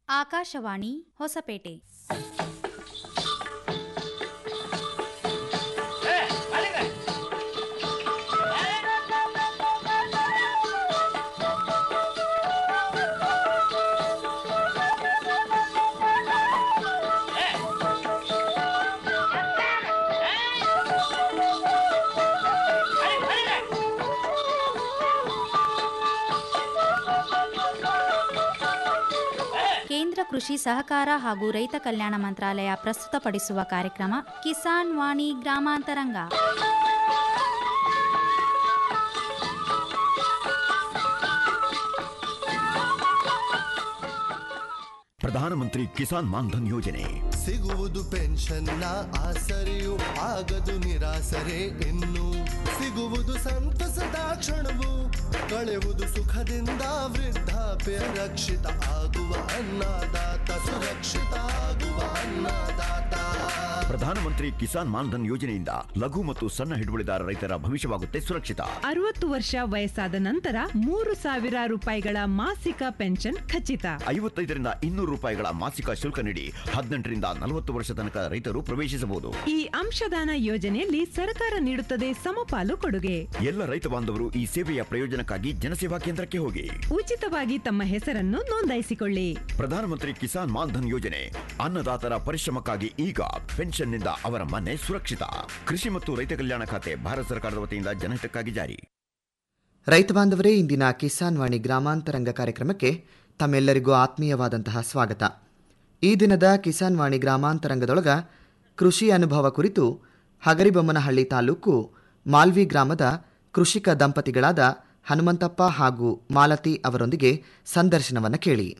ಆಕಾಶವಾಣಿ ಹೊಸಪೇಟೆ ಕೇಂದ್ರ ಕೃಷಿ ಸಹಕಾರ ಹಾಗೂ ರೈತ ಕಲ್ಯಾಣ ಮಂತ್ರಾಲಯ ಪ್ರಸ್ತುತಪಡಿಸುವ ಕಾರ್ಯಕ್ರಮ ಕಿಸಾನ್ ವಾಣಿ ಗ್ರಾಮಾಂತರಂಗ ಪ್ರಧಾನಮಂತ್ರಿ ಕಿಸಾನ್ ಮಾನ್ಧನ್ ಯೋಜನೆ ಸಿಗುವುದು ಪೆನ್ಷನ್ನ ಆಸರೆಯು ಆಗದು ನಿರಾಸರೆ ಇನ್ನು ಸಿಗುವುದು ಸಂತಸದ ಕ್ಷಣವು ಕಳೆಯುವುದು ಸುಖದಿಂದ ವೃದ್ಧಾಪ್ಯ ರಕ್ಷಿತ ಆಗುವ ಅನ್ನದಾತ ಸುರಕ್ಷಿತ ಆಗುವ ಅನ್ನದಾತ ಪ್ರಧಾನಮಂತ್ರಿ ಕಿಸಾನ್ ಮಾನ್ಧನ್ ಯೋಜನೆಯಿಂದ ಲಘು ಮತ್ತು ಸಣ್ಣ ಹಿಡುವಳಿದಾರ ರೈತರ ಭವಿಷ್ಯವಾಗುತ್ತೆ ಸುರಕ್ಷಿತ ಅರವತ್ತು ವರ್ಷ ವಯಸ್ಸಾದ ನಂತರ ಮೂರು ಸಾವಿರ ರೂಪಾಯಿಗಳ ಮಾಸಿಕ ಪೆನ್ಷನ್ ಖಚಿತ ಐವತ್ತೈದರಿಂದ ಇನ್ನೂರು ರೂಪಾಯಿಗಳ ಮಾಸಿಕ ಶುಲ್ಕ ನೀಡಿ ಹದಿನೆಂಟರಿಂದ ನಲವತ್ತು ವರ್ಷ ತನಕ ರೈತರು ಪ್ರವೇಶಿಸಬಹುದು ಈ ಅಂಶದಾನ ಯೋಜನೆಯಲ್ಲಿ ಸರ್ಕಾರ ನೀಡುತ್ತದೆ ಸಮಪಾಲು ಕೊಡುಗೆ ಎಲ್ಲ ರೈತ ಬಾಂಧವರು ಈ ಸೇವೆಯ ಪ್ರಯೋಜನಕ್ಕಾಗಿ ಜನಸೇವಾ ಕೇಂದ್ರಕ್ಕೆ ಹೋಗಿ ಉಚಿತವಾಗಿ ತಮ್ಮ ಹೆಸರನ್ನು ನೋಂದಾಯಿಸಿಕೊಳ್ಳಿ ಪ್ರಧಾನಮಂತ್ರಿ ಕಿಸಾನ್ ಮಾನ್ಧನ್ ಯೋಜನೆ ಅನ್ನದಾತರ ಪರಿಶ್ರಮಕ್ಕಾಗಿ ಈಗ ಪೆನ್ಷನ್ನಿಂದ ಅವರ ಮನೆ ಸುರಕ್ಷಿತ ಕೃಷಿ ಮತ್ತು ರೈತ ಕಲ್ಯಾಣ ಖಾತೆ ಭಾರತ ಸರ್ಕಾರದ ವತಿಯಿಂದ ಜನಹಿತಕ್ಕಾಗಿ ಜಾರಿ ರೈತ ಬಾಂಧವರೇ ಇಂದಿನ ಕಿಸಾನ್ ವಾಣಿ ಗ್ರಾಮಾಂತರಂಗ ಕಾರ್ಯಕ್ರಮಕ್ಕೆ ತಮ್ಮೆಲ್ಲರಿಗೂ ಆತ್ಮೀಯವಾದಂತಹ ಸ್ವಾಗತ ಈ ದಿನದ ಕಿಸಾನ್ ವಾಣಿ ಗ್ರಾಮಾಂತರಂಗದೊಳಗ ಕೃಷಿ ಅನುಭವ ಕುರಿತು ಹಗರಿಬೊಮ್ಮನಹಳ್ಳಿ ತಾಲೂಕು ಮಾಲ್ವಿ ಗ್ರಾಮದ ಕೃಷಿಕ ದಂಪತಿಗಳಾದ ಹನುಮಂತಪ್ಪ ಹಾಗೂ ಮಾಲತಿ ಅವರೊಂದಿಗೆ ಸಂದರ್ಶನವನ್ನು ಕೇಳಿ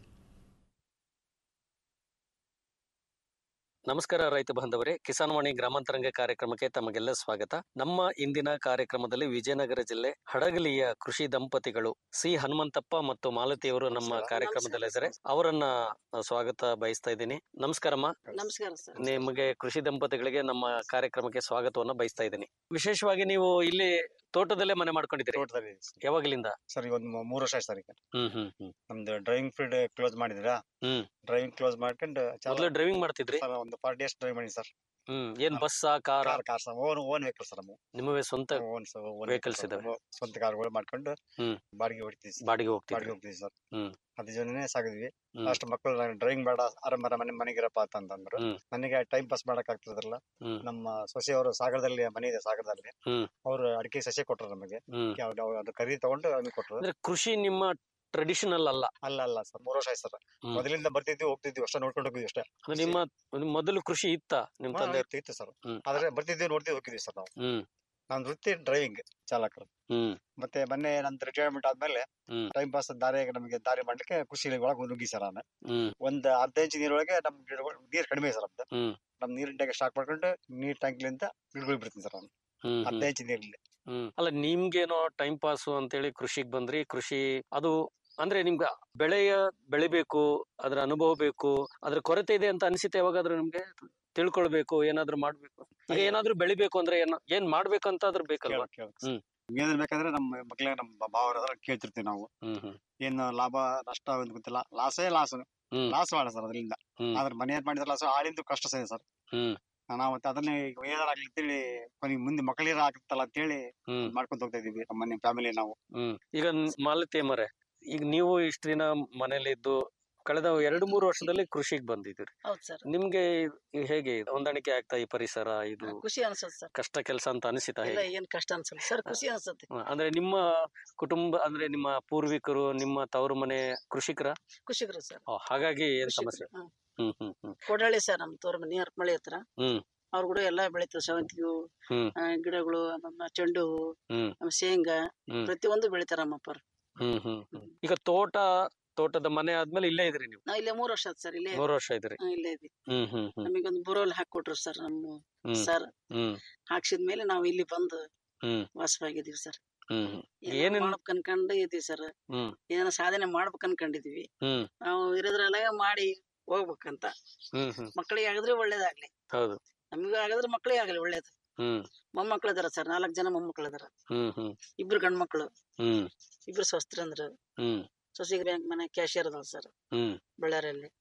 ನಮಸ್ಕಾರ ರೈತ ಬಾಂಧವರೇ ಕಿಸಾನ್ ವಾಣಿ ಗ್ರಾಮಾಂತರಂಗ ಕಾರ್ಯಕ್ರಮಕ್ಕೆ ತಮಗೆಲ್ಲ ಸ್ವಾಗತ ನಮ್ಮ ಇಂದಿನ ಕಾರ್ಯಕ್ರಮದಲ್ಲಿ ವಿಜಯನಗರ ಜಿಲ್ಲೆ ಹಡಗಲಿಯ ಕೃಷಿ ದಂಪತಿಗಳು ಸಿ ಹನುಮಂತಪ್ಪ ಮತ್ತು ಮಾಲತಿಯವರು ನಮ್ಮ ನಮಸ್ಕಾರ. ಕಾರ್ಯಕ್ರಮದಲ್ಲಿದ್ದಾರೆ ಅವರನ್ನ ಆ, ಸ್ವಾಗತ ಬಯಸ್ತಾ ಇದ್ದೀನಿ ನಮಸ್ಕಾರಮ್ಮ ನಮಸ್ಕಾರ ಸರ್ ನಿಮಗೆ ಕೃಷಿ ದಂಪತಿಗಳಿಗೆ ನಮ್ಮ ಕಾರ್ಯಕ್ರಮಕ್ಕೆ ಸ್ವಾಗತವನ್ನ ಬಯಸ್ತಾ ಇದ್ದೀನಿ ವಿಶೇಷವಾಗಿ ನೀವು ಇಲ್ಲಿ ತೋಟದಲ್ಲೇ ಮನೆ ಮಾಡ್ಕೊಂಡಿದ್ದೀರಿ ತೋಟದಲ್ಲಿ ಯಾವಾಗಲಿಂದ ಸರ್ ಈಗ ಒಂದು ಮೂರು ವರ್ಷ ಆಯ್ತು ಸರ್ ಈಗ ಹ್ಮ್ ಹ್ಮ್ ಹ್ಮ್ ನಮ್ದು ಡ್ರೈವಿಂಗ್ ಫೀಲ್ಡ್ ಕ್ಲೋಸ್ ಮಾಡಿದಿರಾ ಹ್ಮ್. ಡ್ರೈವಿಂಗ್ ಕ್ಲೋಸ್ ಮಾಡ್ಕೊಂಡು ಮೊದಲು ಡ್ರೈವಿಂಗ್ ಮಾಡ್ತಿದ್ರಿ ಸರ್ ಒಂದು ಫಾರ್ಟಿ ಇಯರ್ಸ್ ಡ್ರೈವ್ ಮಾಡಿ ಸರ್ ಹ್ಮ್ ಏನ್ ಬಸ್ಸಾ ಕಾರ car car sir own own vehicle sir ನಮ್ಮ ನಿಮ್ಮವೇ ಸ್ವಂತ ಓನ್ vehicles ಇದಾವೆ. ಸ್ವಂತ ಕಾರ್ಗಳು ಮಾಡ್ಕೊಂಡು ಹ್ಮ್. ಬಾಡಿಗೆ ಹೊಡಿತೀವಿ ಸರ್ ಬಾಡಿಗೆ ಬಾಡಿಗೆ ಹೋಗ್ತಿದ್ರಿ ಹೋಗ್ತೀವಿ ಸರ್ ಹ್ಮ್. ಅದ್ರ ಜೊತೆನೆ ಸಾಗಿದ್ವಿ ಹ್ಮ್. ಅಷ್ಟು ಮಕ್ಕಳು ಡ್ರೈವಿಂಗ್ ಬೇಡ ಆರಂಭ ಮನೆ ಮನೆಗಿರಪ್ಪ ಅಂತಂದ್ರು ಹ್ಮ್. ನನಗೆ ಟೈಮ್ ಪಾಸ್ ಮಾಡಕ್ ಆಗ್ತಿದ್ರಲ್ಲ ಹ್ಮ್. ನಮ್ಮ ಸೊಸೆಯವರು ಸಾಗರದಲ್ಲಿ ಮನೆ ಇದೆ ಸಾಗರದಲ್ಲಿ ಹ್ಮ್. ಅವ್ರು ಅಡಿಕೆ ಸಸಿ ಕೊಟ್ರು ನಮಗೆ ಹ್ಮ್ ಯಾವ್ದು ಅದು ಕರಿ ತಗೊಂಡು ನಮಗೆ ಕೊಟ್ರು ಅಂದ್ರೆ ಕೃಷಿ ನಿಮ್ಮ ಟ್ರೆಡಿಷನಲ್ ಅಲ್ಲ ಅಲ್ಲ ಅಲ್ಲ ಸರ್ ಮೂರು ವರ್ಷ ಆಯ್ತು ಸರ್ ಹ್ಮ್. ಮೊದಲಿಂದ ಬರ್ತಿದ್ವಿ ಹೋಗ್ತಿದ್ವಿ ಅಷ್ಟೇ ನೋಡ್ಕೊಂಡು ಹೋಗಿದ್ವಿ ಅಷ್ಟೇ ಅಂದ್ರೆ ನಿಮ್ಮ ನಿಮ್ಮ ಮೊದಲು ಕೃಷಿ ಇತ್ತ ನಿಮ್ ಹಾ, ತಂದೆ ಇತ್ತು ಇತ್ತು ಸರ್ ಹ್ಮ್. ಆದ್ರೆ ಬರ್ತಿದ್ವಿ ನೋಡ್ತಿದ್ವಿ ಹೋಗಿದ್ವಿ ಸರ್ ನಾವು ಹ್ಮ್ ನಾನು ವೃತ್ತಿ ಡ್ರೈವಿಂಗ್ ಚಾಲಕರು ಹ್ಮ್ ಮತ್ತೆ ಮೊನ್ನೆ ನಂದು ರಿಟೈರ್ಮೆಂಟ್ ಆದ್ಮೇಲೆ ಹ್ಮ್. ಟೈಮ್ ಪಾಸ್ ದಾರಿ ನಮಗೆ ದಾರಿ ಮಾಡ್ಲಿಕ್ಕೆ ಕೃಷಿ ಒಳಗೆ ನುಗ್ಗಿ ಸರ್ ನಾನು ಹ್ಮ್ ಒಂದ್ ಅರ್ಧ ಇಂಚ್ ನೀರೊಳಗೆ ನಮ್ ಗಿಡಗಳು ನೀರ್ ಕಡಿಮೆ ಸರ್ ನಮ್ದು ಹ್ಮ್. ನಮ್ ನೀರಿನ ಟ್ಯಾಂಕ್ ಸ್ಟಾಕ್ ಮಾಡ್ಕೊಂಡು ನೀರ್ ಟ್ಯಾಂಕ್ಲಿಂದ ಗಿಡಗಳು ಬಿಡ್ತೀನಿ ಸರ್ ನಾನು ಹ್ಮ್ ಅರ್ಧ ಹ್ಮ್ ಇಂಚ್ ನೀರಲ್ಲಿ ಹ್ಮ್ ಅಲ್ಲ ನಿಮ್ಗೇನೋ ಟೈಮ್ ಪಾಸು ಅಂತೇಳಿ ಕೃಷಿಗ್ ಬಂದ್ರಿ ಕೃಷಿ ಅದು ಅಂದ್ರೆ ನಿಮ್ಗೆ ಬೆಳೆಯ ಬೆಳಿಬೇಕು ಅದ್ರ ಅನುಭವ ಬೇಕು ಅದ್ರ ಕೊರತೆ ಇದೆ ಅಂತ ಅನ್ಸುತ್ತೆ ಯಾವಾಗಾದ್ರೂ ನಿಮ್ಗೆ ತಿಳ್ಕೊಳ್ಬೇಕು ಏನಾದ್ರೂ ಮಾಡ್ಬೇಕು ಈಗ ಏನಾದ್ರೂ ಬೆಳಿಬೇಕು ಅಂದ್ರೆ ಏನ್ ಏನ್ ಮಾಡ್ಬೇಕಂತ ಅದ್ರ ಬೇಕಲ್ವಾ ಕೇಳ್- ಕೇಳ್ ಹ್ಮ್. ಏನ್ ಬೇಕಾದ್ರೆ ನಮ್ಮ ಮಕ್ಳಿಗೆ ನಮ್ಮ ಭಾವರ ಹತ್ರ ಕೇಳ್ತಿರ್ತೀವಿ ನಾವು ಹ್ಮ್ ಹ್ಮ್ ಏನು ಲಾಭ ನಷ್ಟ ಅಂತ ಗೊತ್ತಿಲ್ಲ ಲಾಸೇ ಲಾಸ್ ಹ್ಮ್. ಲಾಸ್ ಮಾಡ ಸರ್ ಅದರಿಂದ ಹ್ಮ್. ಆದ್ರೆ ಮನೆ ಮಾಡಿದ್ರೆ ಲಾಸ್ ಆಳಿಂದು ಕಷ್ಟ ಸರಿ ಸರ್ ಹ್ಮ್ ನಾವು ಮತ್ತೆ ಅದನ್ನೇ ಏನಾರ ಆಗ್ಲಿ ಅಂತೇಳಿ ಕೊನೆಗೆ ಮುಂದೆ ಮಕ್ಕಳಿರ ಆಗ್ತಲ್ಲ ಅಂತೇಳಿ ಹ್ಮ್ ಮಾಡ್ಕೊಂತ ಹೋಗ್ತಾ ಇದೀವಿ ನಮ್ಮ ಮನೆ ಫ್ಯಾಮಿಲಿ ನಾವು ಹ್ಮ್ ಈಗ ನ್- ಮಾಲತಿ ಮರೆ ಈಗ ನೀವು ಇಷ್ಟ ದಿನ ಮನೇಲಿ ಇದ್ದು ಕಳೆದ ಎರಡು ಮೂರು ವರ್ಷದಲ್ಲಿ ಕೃಷಿಗೆ ಬಂದಿದ್ದೀರಿ ಹೌದ್ ಸರ್ ನಿಮ್ಗೆ ಇದು ಹೇಗೆ ಇದು ಹೊಂದಾಣಿಕೆ ಆಗ್ತಾ ಈ ಪರಿಸರ ಇದು ಖುಷಿ ಅನ್ಸತ್ ಸರ್ ಕಷ್ಟ ಕೆಲಸ ಅಂತ ಅನಿಸಿತಾ ಇಲ್ಲ ಹೇಗೆ ಏನ್ ಕಷ್ಟ ಅನ್ಸಲ್ಲ ಸರ್ ಖುಷಿ ಅನ್ಸತ್ತೆ ಹ, ಅಂದ್ರೆ ನಿಮ್ಮ ಕುಟುಂಬ ಅಂದ್ರೆ ನಿಮ್ಮ ಪೂರ್ವಿಕರು ನಿಮ್ಮ ತವರು ಮನೆ ಕೃಷಿಕರ ಖುಷಿಗ್ರು ಸರ್ ಓ, ಹಾಗಾಗಿ ಏನ್ ಸಮಸ್ಯೆ ಖುಷಿಗ್ರು. ಹ್ಮ್. ಹ್ಮ್ ಹ್ಮ್ ಹ್ಮ್ ಕೊಡಳ್ಳಿ ಸರ್ ನಮ್ ತೋರ್ ಮನಿ ಹರಪನಹಳ್ಳಿ ಹತ್ರ ಹ್ಮ್. ಅವ್ರು ಕೂಡ ಎಲ್ಲಾ ಬೆಳಿತಾರೆ ಸೇವಂತಿಗೆ ಹ್ಮ್. ಗಿಡಗಳು ನಮ್ಮ ಚೆಂಡು ಹೂವು ಹ್ಮ್. ನಮ್ಮ ಶೇಂಗಾ ಹ್ಮ್. ಪ್ರತಿಯೊಂದು ಬೆಳಿತಾರ ನಮ್ಮಪ್ಪರು ಹ್ಮ್ ಹ್ಮ್ ಹ್ಮ್ ಈಗ ತೋಟ ತೋಟದ ಮನೆ ಆದ್ಮೇಲೆ ಇಲ್ಲೇ ಇದ್ರಿ ನೀವು ನಾವ್ ಇಲ್ಲೇ ಮೂರ್ ವರ್ಷ ಆಯ್ತು ಸರ್ ಇಲ್ಲೇ ಮೂರು ವರ್ಷ ಇದ್ರಿ ಹಾ, ಇಲ್ಲೇ ಇದ್ವಿ ಹ್ಮ್ ಹ್ಮ್ ಹ್ಮ್ ನಮಗೊಂದು ಬೋರ್ವೆಲ್ ಹಾಕೊಟ್ರು ಸರ್ ನಮ್ಮ ಹ್ಮ್. ಸರ್ ಹ್ಮ್ ಹಾಕ್ಸಿದ್ಮೇಲೆ ನಾವು ಇಲ್ಲಿ ಬಂದು ಹ್ಮ್. ವಾಸವಾಗಿದೀವಿ ಸರ್ ಹ್ಮ್ ಹ್ಮ್ ಏನೋ ಏನೇನ್- ಮಾಡ್ಬೇಕು ಅನ್ಕೊಂಡು ಇದೀವಿ ಸರ್ ಹ್ಮ್. ಏನೋ ಸಾಧನೆ ಮಾಡ್ಬೇಕು ಅನ್ಕೊಂಡಿದೀವಿ ಹ್ಮ್ ನಾವು ಇರೋದ್ರಲ್ಲ ಮಾಡಿ ಹೋಗ್ಬೇಕಂತ ಹ್ಮ್ ಹ್ಮ್ ಮಕ್ಕಳಿಗೆ ಆಗಿದ್ರೆ ಒಳ್ಳೇದಾಗ್ಲಿ ಹೌದು ನಮಗೂ ಆಗಿದ್ರೆ ಮಕ್ಕಳಿಗೆ ಆಗಲಿ ಒಳ್ಳೇದು ಹ್ಮ್ ಮೊಮ್ಮಕ್ಳು ಇದಾರ ಸರ್ ನಾಲ್ಕು ಜನ ಮೊಮ್ಮಕ್ಳು ಇದಾರ ಹ್ಮ್ ಹ್ಮ್ ಇಬ್ರು ಗಂಡ್ಮಕ್ಳು ಹ್ಮ್ ಇಬ್ರು ಸ್ವಸ್ತ್ರಂದ್ರು ಹ್ಮ್ ಸೊಸಿಗೆ ಬ್ಯಾಂಕ್ ಮನೆ ಕ್ಯಾಶಿಯರ್ ಅದಾವ ಸರ್ ಹ್ಮ್ ಬಳ್ಳಾರಿಯಲ್ಲಿ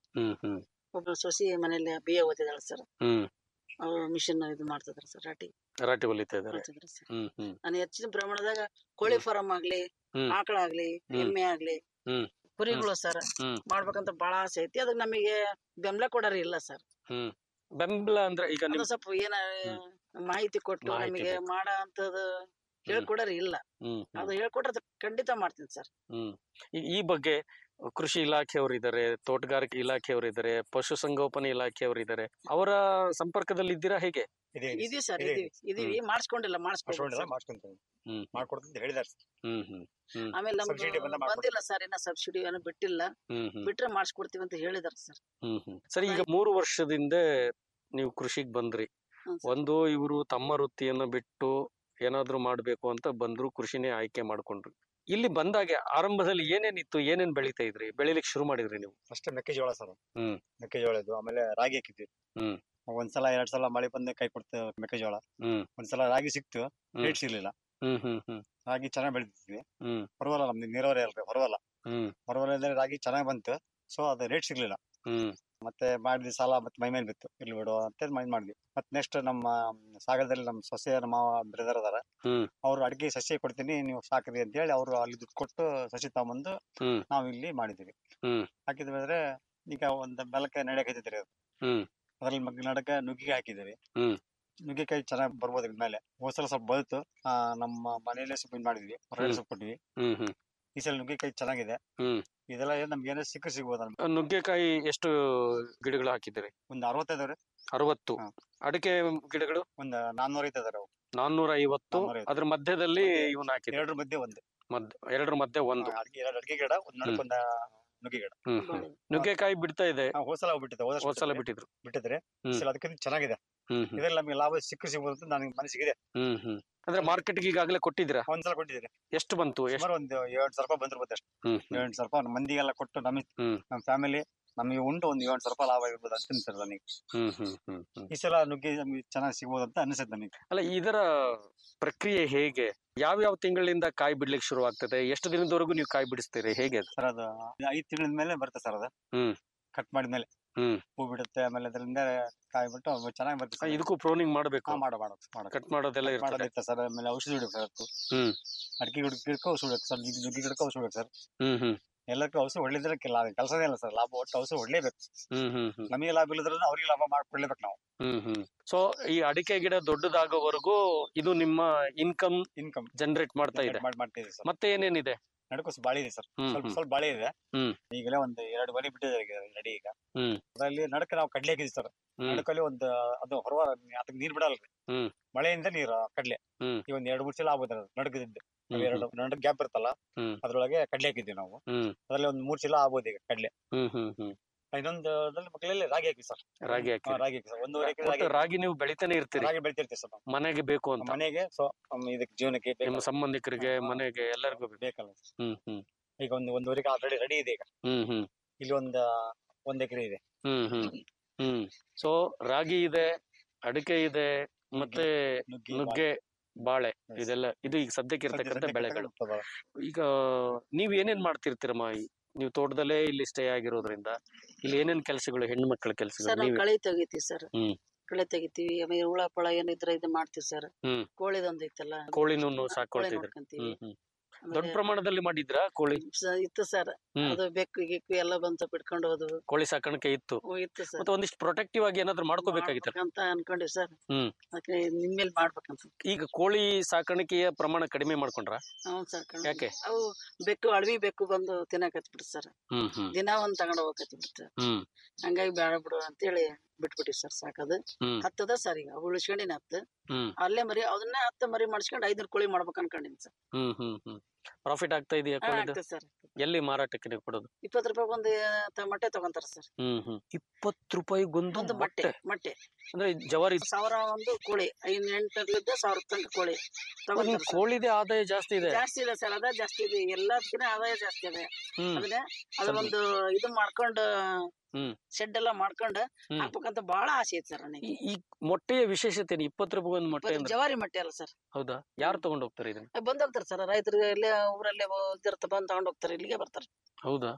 ಹ್ಮ್ ಹ್ಮ್ ಒಬ್ಬ ಸೊಸಿ ಮನೇಲಿ ಬಿ ಎ ಓದಿದಾಳೆ ಸರ್ ಹ್ಮ್ ಅವ್ರು ಮಿಷನ್ ಇದು ಮಾಡ್ತಿದಾರೆ ಸರ್ ರಾಟಿ ರಾಟಿ ಹೊಲಿತಾ ಇದಾರೆ ಮಾಡ್ತಿದಾರೆ ಸರ್ ಹ್ಮ್ ಹ್ಮ್ ನಾನು ಹೆಚ್ಚಿನ ಪ್ರಮಾಣದಾಗ ಕೋಳಿ ಫಾರಂ ಆಗ್ಲಿ ಹ್ಮ್. ಆಕಳ ಆಗ್ಲಿ ಹ್ಮ್. ಎಮ್ಮೆ ಆಗ್ಲಿ ಹ್ಮ್. ಕುರಿಗಳು ಸರ್ ಹ್ಮ್. ಮಾಡ್ಬೇಕಂತ ಬಹಳ ಆಸೆ ಐತಿ ಅದಕ್ಕೆ ನಮಗೆ ಬೆಂಬಲ ಕೊಡೋರು ಇಲ್ಲ ಸರ್ ಹ್ಮ್ ಬೆಂಬಲ ಅಂದ್ರೆ ಈಗ ನಿಮ್ ಅದು ಸ್ವಲ್ಪ ಏನ ಮಾಹಿತಿ ಕೊಟ್ಟು ಮಾಹಿತಿ ನಮಗೆ ಬೇಕು. ಮಾಡ ಅಂತದ ಹೇಳ್ಕೊಡೋರು ಇಲ್ಲ ಹ್ಮ್ ಹ್ಮ್ ಅದು ಹೇಳ್ಕೊಟ್ರೆ ಅದು ಖಂಡಿತ ಮಾಡ್ತೀನಿ ಸರ್ ಹ್ಮ್ ಈ- ಈ ಬಗ್ಗೆ ಕೃಷಿ ಇಲಾಖೆಯವರು ಇದ್ದಾರೆ ತೋಟಗಾರಿಕೆ ಇಲಾಖೆಯವರು ಇದ್ದಾರೆ ಪಶುಸಂಗೋಪನೆ ಇಲಾಖೆಯವರು ಇದ್ದಾರೆ ಅವರ ಸಂಪರ್ಕದಲ್ಲಿ ಇದ್ದೀರಾ ಹೇಗೆ ಇದೆ ಇದೀವಿ ಸರ್ ಇದೆ. ಇದೀವಿ ಇದೀವಿ ಮಾಡಿಸ್ಕೊಂಡಿಲ್ಲ ಮಾಡಿಸ್ಕೊಂಡು ಮಾಡ್ಕೊಂಡಿಲ್ಲ ಮಾಡ್ಕೊಂತೀವಿ ಹ್ಮ್ ಮಾಡ್ಕೊಡ್ತಂತ ಹೇಳಿದಾರೆ ಹ್ಮ್ ಹ್ಮ್ ಹ್ಮ್ ಆಮೇಲೆ Subsidy ಬಂದ ನಮ್ದು ಮಾಡ್ಕೊಡ್ತೀವಿ. ಬಂದಿಲ್ಲ ಸರ್ ಇನ್ನ ಸಬ್ಸಿಡಿ ಏನು ಬಿಟ್ಟಿಲ್ಲ ಹ್ಮ್ ಹ್ಮ್ ಬಿಟ್ರೆ ಮಾಡಿಸ್ಕೊಡ್ತೀವಿ ಅಂತ ಹೇಳಿದಾರೆ ಸರ್ ಹ್ಮ್ ಹ್ಮ್ ಸರಿ ಈಗ ಮೂರು ವರ್ಷದಿಂದ ನೀವು ಕೃಷಿಗ್ ಬಂದ್ರಿ ಹ್ಮ್ ಸರ್. ಒಂದು ಇವರು ತಮ್ಮ ವೃತ್ತಿಯನ್ನ ಬಿಟ್ಟು ಏನಾದ್ರೂ ಮಾಡ್ಬೇಕು ಅಂತ ಬಂದ್ರು ಕೃಷಿನೇ ಆಯ್ಕೆ ಮಾಡ್ಕೊಂಡ್ರು ಇಲ್ಲಿ ಬಂದಾಗೆ ಆರಂಭದಲ್ಲಿ ಏನೇನಿತ್ತು ಏನೇನ್ ಬೆಳಿತಾ ಇದ್ರಿ ಬೆಳಿಲಿಕ್ಕೆ ಶುರು ಮಾಡಿದ್ರಿ ನೀವು ಫಸ್ಟ್ ಮೆಕ್ಕೆಜೋಳ ಸರ್ ಹ್ಮ್. ಮೆಕ್ಕೆಜೋಳ ಇದು ಆಮೇಲೆ ರಾಗಿ ಹಾಕಿದ್ವಿ ಹ್ಮ್. ಒಂದ್ಸಲ ಎರಡ್ ಸಲ ಮಳೆ ಬಂದ ಕೈ ಕೊಡ್ತು ಮೆಕ್ಕೆಜೋಳ ಹ್ಮ್ ಒಂದ್ಸಲ ರಾಗಿ ಸಿಕ್ತು ಹ್ಮ್. ರೇಟ್ ಸಿಗ್ಲಿಲ್ಲ ಹ್ಮ್ ಹ್ಮ್ ಹ್ಮ್ ರಾಗಿ ಚೆನ್ನಾಗಿ ಬೆಳೆದಿದ್ವಿ ಹ್ಮ್ ಹೊರವಲ್ಲ ನಮ್ದು ನೀರಾವರಿ ಅಲ್ರಿ ಹೊರವಲ್ಲ ಹ್ಮ್ ಹೊರವಲದಲ್ಲಿ ರಾಗಿ ಚೆನ್ನಾಗಿ ಬಂತು ಸೊ ಅದು ರೇಟ್ ಸಿಗ್ಲಿಲ್ಲ ಹ್ಮ್ ಮತ್ತೆ ಮಾಡಿದ್ವಿ ಸಾಲ ಮತ್ತೆ ಮೈ ಮೇಲೆ ಬಿತ್ತು ಇಲ್ಲಿ ಬಿಡು ಅಂತ ಮೈಂಡ್ ಮಾಡಿದ್ವಿ ಮತ್ತೆ ನೆಕ್ಸ್ಟ್ ನಮ್ಮ ಸಾಗರದಲ್ಲಿ ನಮ್ಮ ಸೊಸೆ ನಮ್ಮ ಬ್ರದರ್ ಅದಾರ ಹ್ಮ್. ಅವ್ರು ಅಡಿಕೆ ಸಸಿ ಕೊಡ್ತೀನಿ ನೀವು ಸಾಕ್ರಿ ಅಂತ ಹೇಳಿ ಅವ್ರು ಅಲ್ಲಿ ದುಡ್ಡು ಕೊಟ್ಟು ಸಸಿ ತಗೊಂಬಂದು ಹ್ಮ್. ನಾವು ಇಲ್ಲಿ ಮಾಡಿದ್ವಿ ಹ್ಮ್. ಹಾಕಿದ್ವಿ ಅಂದ್ರೆ ಈಗ ಒಂದ್ ಬೆಲಕ್ಕೆ ನಡೆಯಕೈತಿದ್ರಿ ಅದು ಹ್ಮ್. ಅದ್ರಲ್ಲಿ ಮಗ್ಗ ನಡಕ ನುಗ್ಗಿಗೆ ಹಾಕಿದ್ವಿ ಹ್ಮ್. ನುಗ್ಗೆಕಾಯಿ ಚೆನ್ನಾಗಿ ಬರ್ಬೋದು ಇದ್ರ ಮೇಲೆ ಹೋದ್ ಸಲ ಸ್ವಲ್ಪ ಬಲ್ತು ಆ, ನಮ್ಮ ಮನೆಯಲ್ಲೇ ಸ್ವಲ್ಪ ಇದ್ ಮಾಡಿದ್ವಿ ಹೊರಗಡೆ ಹ್ಮ್. ಸ್ವಲ್ಪ ಕೊಟ್ವಿ ಹ್ಮ್ ಹ್ಮ್ ಈ ಸಲ ನುಗ್ಗೆಕಾಯಿ ಚೆನ್ನಾಗಿದೆ ಹ್ಮ್. ಇದೆಲ್ಲ ಏನ್ ನಮ್ಗೆ ಏನೋ ಸಿಕ್ಕ ಸಿಗ್ಬೋದು ನಮ್ಗೆ ನುಗ್ಗೆಕಾಯಿ ಎಷ್ಟು ಗಿಡಗಳು ಹಾಕಿದ್ದೀರಿ ಒಂದ್ ಅರವತ್ತೈದವ್ರಿ ಅರವತ್ತು ಹಾ. ಅಡಿಕೆ ಗಿಡಗಳು ಒಂದ್ ನಾನ್ನೂರ ಐತದಾರ ಅವು ನಾನ್ನೂರ ಐವತ್ತು ನಾನ್ನೂರ ಐವತ್ತು. ಅದ್ರ ಮಧ್ಯದಲ್ಲಿ ಮಧ್ಯೆ ಇವನ್ ಹಾಕಿದ್ರಿ ಎರಡರ ಮಧ್ಯೆ ಒಂದು ಮಧ್ಯ ಎರಡರ ಮಧ್ಯೆ ಒಂದು ಅಡಿಕೆ ಎರಡು ಅಡಿಕೆ ಗಿಡ ಒಂದ್ ನಡಕ್ ಒಂದ್ ನುಗ್ಗೆ ಗಿಡ ಹ್ಮ್ ಹ್ಮ್ ನುಗ್ಗೆಕಾಯಿ ಬಿಡ್ತಾ ಇದೆ ಆ, ಹೋದ್ ಸಲ ಬಿಟ್ಟಿದೆ ಹೋದ ಹೋದ್ ಸಲ ಬಿಟ್ಟಿದ್ರು ಬಿಟ್ಟಿದ್ರೆ ಈ ಹ್ಮ್. ಸಲ ಅದಕ್ಕಿಂತ ಚೆನ್ನಾಗಿದೆ ಹ್ಮ್ ಹ್ಮ್ ಇದ್ರಲ್ಲಿ ನಮಗೆ ಲಾಭ ಸಿಕ್ಕ ಸಿಗ್ಬೋದು ಅಂತ ನನಗೆ ಮನಸ್ಸಿಗಿದೆ ಹ್ಮ್ ಹ್ಮ್ ಅಂದ್ರೆ ಮಾರ್ಕೆಟ್ಗೆ ಈಗಾಗಲೇ ಕೊಟ್ಟಿದ್ದೀರಾ ಒಂದ್ಸಲ ಕೊಟ್ಟಿದ್ದೀರಿ ಎಷ್ಟು ಬಂತು ಎಷ್ಟು ಸುಮಾರು ಒಂದು ಏಳು ಸಾವಿರ ರೂಪಾಯಿ ಬಂದಿರ್ಬೋದು ಅಷ್ಟು ಹ್ಮ್ ಹ್ಮ್ ಏಳು ಸಾವಿರ ರೂಪಾಯಿ ಮಂದಿಗೆಲ್ಲ ಕೊಟ್ಟು ನಮಗೆ ಹ್ಮ್. ನಮ್ಮ ಫ್ಯಾಮಿಲಿ ನಮಗೆ ಉಂಟು ಒಂದು ಏಳು ಸಾವಿರ ರೂಪಾಯಿ ಲಾಭ ಇರ್ಬೋದು ಅಂತ ಸರ್ ನನಗೆ ಹ್ಮ್ ಹ್ಮ್ ಹ್ಮ್ ಹ್ಮ್ ಈ ಸಲ ನುಗ್ಗೆ ನಮಗೆ ಚೆನ್ನಾಗಿ ಸಿಗ್ಬೋದು ಅಂತ ಅನಿಸುತ್ತೆ ನನಗೆ ಅಲ್ಲ ಇದರ ಪ್ರಕ್ರಿಯೆ ಹೇಗೆ ಯಾವ್ಯಾವ ತಿಂಗಳಿಂದ ಕಾಯಿ ಬಿಡ್ಲಿಕ್ಕೆ ಶುರು ಆಗ್ತದೆ ಎಷ್ಟು ದಿನದವರೆಗೂ ನೀವು ಕಾಯಿ ಬಿಡಿಸ್ತೀರಿ ಹೇಗೆ ಅದು ಸರ್ ಅದು ಐದು ತಿಂಗಳ ಮೇಲೆ ಬರುತ್ತೆ ಸರ್ ಅದು ಹ್ಮ್. ಕಟ್ ಮಾಡಿದ್ಮೇಲೆ ಹ್ಮ್. ಹೂ ಬಿಡುತ್ತೆ ಆಮೇಲೆ ಅದರಿಂದ ಕಾಯಿ ಬಿಟ್ಟು ಅದು ಚೆನ್ನಾಗಿ ಬರುತ್ತೆ ಆ, ಸರ್. ಇದಕ್ಕೂ ಪ್ರೋನಿಂಗ್ ಮಾಡಬೇಕು ಹಾ ಮಾಡೋ ಮಾಡೋ ಮಾಡೋ ಕಟ್ ಮಾಡೋದೆಲ್ಲ ಇರ್ತದೆ ಮಾಡೋದಿತ್ತು ಸರ್ ಆಮೇಲೆ ಔಷಧಿ ಹೊಡಿಬೇಕು ಸರ್ ಅದಕ್ಕೂ ಹ್ಮ್. ಅಡಿಕೆ ಗಿಡಕ್ಕೆ ಗಿಡಕ್ಕೆ ಔಷಧಿ ಹೊಡಿಬೇಕು ಸರ್ ನುಗ್ಗೆ ನುಗ್ಗೆ ಗಿಡಕ್ಕೆ ಔಷಧಿ ಹೊಡಿಬೇಕು ಸರ್ ಹ್ಮ್ ಹ್ಮ್ ಎಲ್ಲಕ್ಕೂ ಔಷಧಿ ಹೊಡ್ಲಿದ್ರೆ ಲಾಭ ಕೆಲಸನೇ ಇಲ್ಲ ಸರ್ ಲಾಭ ಒಟ್ಟು ಔಷಧಿ ಹೊಡ್ಲೇಬೇಕು ಹ್ಮ್ ಹ್ಮ್ ಹ್ಮ್ ನಮಗೆ ಲಾಭ ಇಲ್ಲದ್ರೆ ಅವ್ರಿಗೆ ಲಾಭ ಮಾಡ್ಕೊಡ್ಲೇಬೇಕು ನಾವು ಹ್ಮ್ ಹ್ಮ್ ಸೊ ಈ ಅಡಿಕೆ ಗಿಡ ದೊಡ್ಡದಾಗೋವರೆಗೂ ಇದು ನಿಮ್ಮ ಇನ್ಕಮ್ ಇನ್ಕಮ್ ಜನರೇಟ್ ಮಾಡ್ತಾ ಇದೆ ಮಾಡಿ ಮಾಡ್ತಿದ್ದೀವಿ ಸರ್ ಮತ್ತೆ ಏನೇನಿದೆ ನಡಕು ಸ್ವಲ್ಪ ಬಾಳಿ ಇದೆ ಸರ್ ಹ್ಮ್ ಸ್ವಲ್ಪ ಹ್ಮ್ ಸ್ವಲ್ಪ ಬಾಳಿ ಇದೆ ಹ್ಮ್. ಈಗಲೇ ಒಂದು ಎರಡು ಬಲಿ ಬಿಟ್ಟಿದೆ ಈಗ ರೆಡಿ ಈಗ ಹ್ಮ್. ಅದರಲ್ಲಿ ನಡಕ ನಾವು ಕಡ್ಲೆ ಹಾಕಿದ್ವಿ ಸರ್ ಹ್ಮ್ ನಡಕಲ್ಲಿ ಒಂದು ಅದು ಹೊರವ ಅದಕ್ಕೆ ನೀರ್ ಬಿಡಲ್ರಿ ಹ್ಮ್. ಮಳೆಯಿಂದ ನೀರು ಕಡ್ಲೆ ಹ್ಮ್. ಈ ಒಂದ್ ಎರಡು ಮೂರು ಸಲ ಆಗ್ಬೋದು ನಡಕದಿದ್ದು ಹ್ಮ್ ಎರಡು ನಡಕ್ ಗ್ಯಾಪ್ ಇರುತ್ತಲ್ಲ ಹ್ಮ್. ಅದ್ರೊಳಗೆ ಕಡ್ಲೆ ಹಾಕಿದ್ವಿ ನಾವು ಹ್ಮ್ ಅದ್ರಲ್ಲಿ ಒಂದ್ ಮೂರ್ ಚೀಲ ಆಗ್ಬೋದು ಈಗ ಕಡ್ಲೆ ಹ್ಮ್ ಹ್ಮ್ ಹ್ಮ್ ಇನ್ನೊಂದು ಅದ್ರಲ್ಲಿ ಮಕ್ಕಳಲ್ಲಿ ರಾಗಿ ಹಾಕಿ ಸರ್ ರಾಗಿ ಹಾಕಿ ರಾಗಿ ಹಾಕಿ ಸರ್ ಒಂದೂವರೆ ಎಕರೆ ಒಟ್ಟು ರಾಗಿ ರಾಗಿ ನೀವು ಬೆಳಿತಾನೆ ಇರ್ತೀರಿ ರಾಗಿ ಬೆಳಿತಿರ್ತೀವಿ ಸರ್ ನಾವು ಮನೆಗೆ ಬೇಕು ಅಂತ ಮನೆಗೆ ಸೊ ಇದಕ್ಕೆ ಜೀವನಕ್ಕೆ ನಿಮ್ಮ ಬೇಕಲ್ಲ ಸಂಬಂಧಿಕರಿಗೆ ಹಾ. ಮನೆಗೆ ಎಲ್ಲರಿಗೂ ಬೇಕು. ಬೇಕಲ್ಲ ಹ್ಮ್ ಹ್ಮ್ ಈಗ ಒಂದು ಒಂದೂವರೆ ಆಲ್ರೆಡಿ ರೆಡಿ ಇದೆ ಈಗ ಹ್ಮ್ ಹ್ಮ್ ಇಲ್ಲಿ ಒಂದ್ ಒಂದ್ ಎಕರೆ ಇದೆ ಹ್ಮ್ ಹ್ಮ್ ಹ್ಮ್ ಸೊ ರಾಗಿ ಇದೆ ಅಡಿಕೆ ಇದೆ ಮತ್ತೆ ನುಗ್ಗೆ ನುಗ್ಗೆ ಬಾಳೆ Yes. ಇದೆಲ್ಲ ಇದು ಈಗ ಸದ್ಯಕ್ಕೆ ಇರ್ತಕ್ಕಂಥ ಸದ್ಯ- ಬೆಳೆಗಳು ಸದ್ಯ ಈಗ ನೀವ್ ಏನೇನ್ ಮಾಡ್ತಿರ್ತೀರಮ್ಮ ಈ- ನೀವು ತೋಟದಲ್ಲೇ ಇಲ್ಲಿ ಸ್ಟೇ ಆಗಿರೋದ್ರಿಂದ ಇಲ್ಲಿ ಏನೇನ್ ಕೆಲಸಗಳು ಹೆಣ್ಣು ಮಕ್ಕಳ ಸರ್ ಕೆಲಸಗಳು ನಾವು ನೀವು ಕಳೆ ತೆಗಿತೀವಿ ಸರ್ ಹ್ಮ್. ಕಳೆ ತೆಗಿತೀವಿ ಆಮೇಲೆ ಹುಳ ಪಳ ಏನಿದ್ರೆ ಇದು ಮಾಡ್ತೀವಿ ಸರ್ ಹ್ಮ್. ಕೋಳಿದೊಂದು ಐತಲ್ಲ ಕೋಳಿನೂ ಕೋಳಿ ಸಾಕೊಳ್ತಿದ್ರಿ ನೋಡ್ಕೊಂತೀವಿ ಹ್ಮ್ ಹ್ಮ್ ದೊಡ್ಡ ಆಮೇಲೆ ಪ್ರಮಾಣದಲ್ಲಿ ಮಾಡಿದ್ರಾ ಕೋಳಿ ಸ- ಇತ್ತು ಸರ್ ಹ್ಮ್. ಅದು ಬೆಕ್ಕು ಗಿಕ್ಕು ಎಲ್ಲ ಬಂತು ಬಿಟ್ಕೊಂಡು ಹೋದ್ವು ಕೋಳಿ ಸಾಕಾಣಿಕೆ ಇತ್ತು ಹ್ಞೂ ಇತ್ತು ಸರ್ ಮತ್ತೆ ಒಂದಿಷ್ಟು ಪ್ರೊಟೆಕ್ಟಿವ್ ಆಗಿ ಏನಾದ್ರು ಮಾಡ್ಕೋಬೇಕಾಗಿತ್ತು ಅಂತ ಅನ್ಕೊಂಡಿವಿ ಸರ್ ಹ್ಮ್. ಅದಕ್ಕೆ ನಿಮ್ಮೇಲ್ ಮಾಡ್ಬೇಕಂತ ಈಗ ಕೋಳಿ ಸಾಕಾಣಿಕೆಯ ಪ್ರಮಾಣ ಕಡಿಮೆ ಮಾಡ್ಕೊಂಡ್ರ ಹ್ಞೂ ಸರ್ ಕಣ್- ಯಾಕೆ? ಅವು ಬೆಕ್ಕು ಅಡವಿ ಬೆಕ್ಕು ಬಂದು ತಿನ್ನಕತ್ ಬಿಡ್ತು ಸರ್ ಹ್ಮ್ ಹ್ಮ್ ದಿನ ಒಂದ್ ತಗೊಂಡ್ ಹೋಗಕತ್ ಬಿಡ್ತು ಹ್ಮ್ ಹಂಗಾಗಿ ಬೇಡ ಬಿಡು ಅಂತೇಳಿ ಬಿಟ್ಬಿಟ್ಟಿವಿ ಸರ್ ಸಾಕದು ಹ್ಮ್ ಹತ್ತದ ಸರ್ ಈಗ ಉಳಿಸ್ಕೊಂಡಿನ ಹತ್ತು ಹ್ಮ್ ಅಲ್ಲೇ ಮರಿ ಅದನ್ನ ಹತ್ತ ಮರಿ ಮಾಡಿಸ್ಕೊಂಡು ಐದ್ನೂರು ಕೋಳಿ ಮಾಡ್ಬೇಕು ಅನ್ಕೊಂಡಿನಿ ಸರ್ ಹ್ಮ್ ಹ್ಮ್ ಹ್ಮ್ ಪ್ರಾಫಿಟ್ ಆಗ್ತಾ ಇದೆಯಾ ಹಾ, ಕೋಳಿದು ಆಗ್ತದೆ ಸರ್ ಎಲ್ಲಿ ಮಾರಾಟಕ್ಕೆ ನೀವು ಕೊಡೋದು ಇಪ್ಪತ್ತು ರೂಪಾಯಿ ಒಂದು ತ- ಮೊಟ್ಟೆ ತಗೊಂತಾರ ಸರ್ ಹ್ಮ್ ಹ್ಮ್ ಇಪ್ಪತ್ತು ರೂಪಾಯಿಗೊಂದು ಒಂದು ಮೊಟ್ಟೆ ಮೊಟ್ಟೆ ಮೊಟ್ಟೆ ಅಂದ್ರೆ ಜವಾರಿ ಸಾವಿರ ಒಂದು ಕೋಳಿ ಐದ್ ಎಂಟರ್ಲಿದ್ದ ಸಾವಿರ ತನಕ ಕೋಳಿ ನಿಮ್ ತಗೊಂತಾರ ಸರ್. ಕೋಳಿದೆ ಆದಾಯ ಜಾಸ್ತಿ ಇದೆ ಜಾಸ್ತಿ ಇದೆ ಸರ್ ಅದ ಜಾಸ್ತಿ ಇದೆ ಎಲ್ಲದಕ್ಕಿಂತ ಆದಾಯ ಜಾಸ್ತಿ ಇದೆ ಹ್ಮ್ ಅದನ್ನ ಅದ್ರ ಒಂದು ಇದು ಮಾಡ್ಕೊಂಡು ಹ್ಮ್. ಶೆಡ್ ಎಲ್ಲ ಮಾಡ್ಕೊಂಡು ಹ್ಮ್. ಹಾಕ್ಬೇಕಂತ ಬಹಳ ಆಸೆ ಐತೆ ಸರ್ ನನಗೆ ಈ- ಈ ಮೊಟ್ಟೆಯ ವಿಶೇಷತೆ ಏನು ಇಪ್ಪತ್ತು ರೂಪಾಯಿ ಒಂದು ಮೊಟ್ಟೆ ಇವತ್ತು ಅಂದ್ರೆ ಜವಾರಿ ಮೊಟ್ಟೆ ಅಲ್ಲ ಸರ್ ಹೌದಾ ಯಾರು ತಗೊಂಡ್ ಹೋಗ್ತಾರೆ ಇದನ್ನ ಬಂದ್ ಹೋಗ್ತಾರೆ ಸರ್ ರೈತರು ಇಲ್ಲೇ ಊರಲ್ಲೇ ಇದಿರ್ತ ಬಂದ್ ತಗೊಂಡ್ ಹೋಗ್ತಾರೆ ಇಲ್ಲಿಗೆ ಬರ್ತಾರೆ ಹೌದಾ ಹ್ಮ್.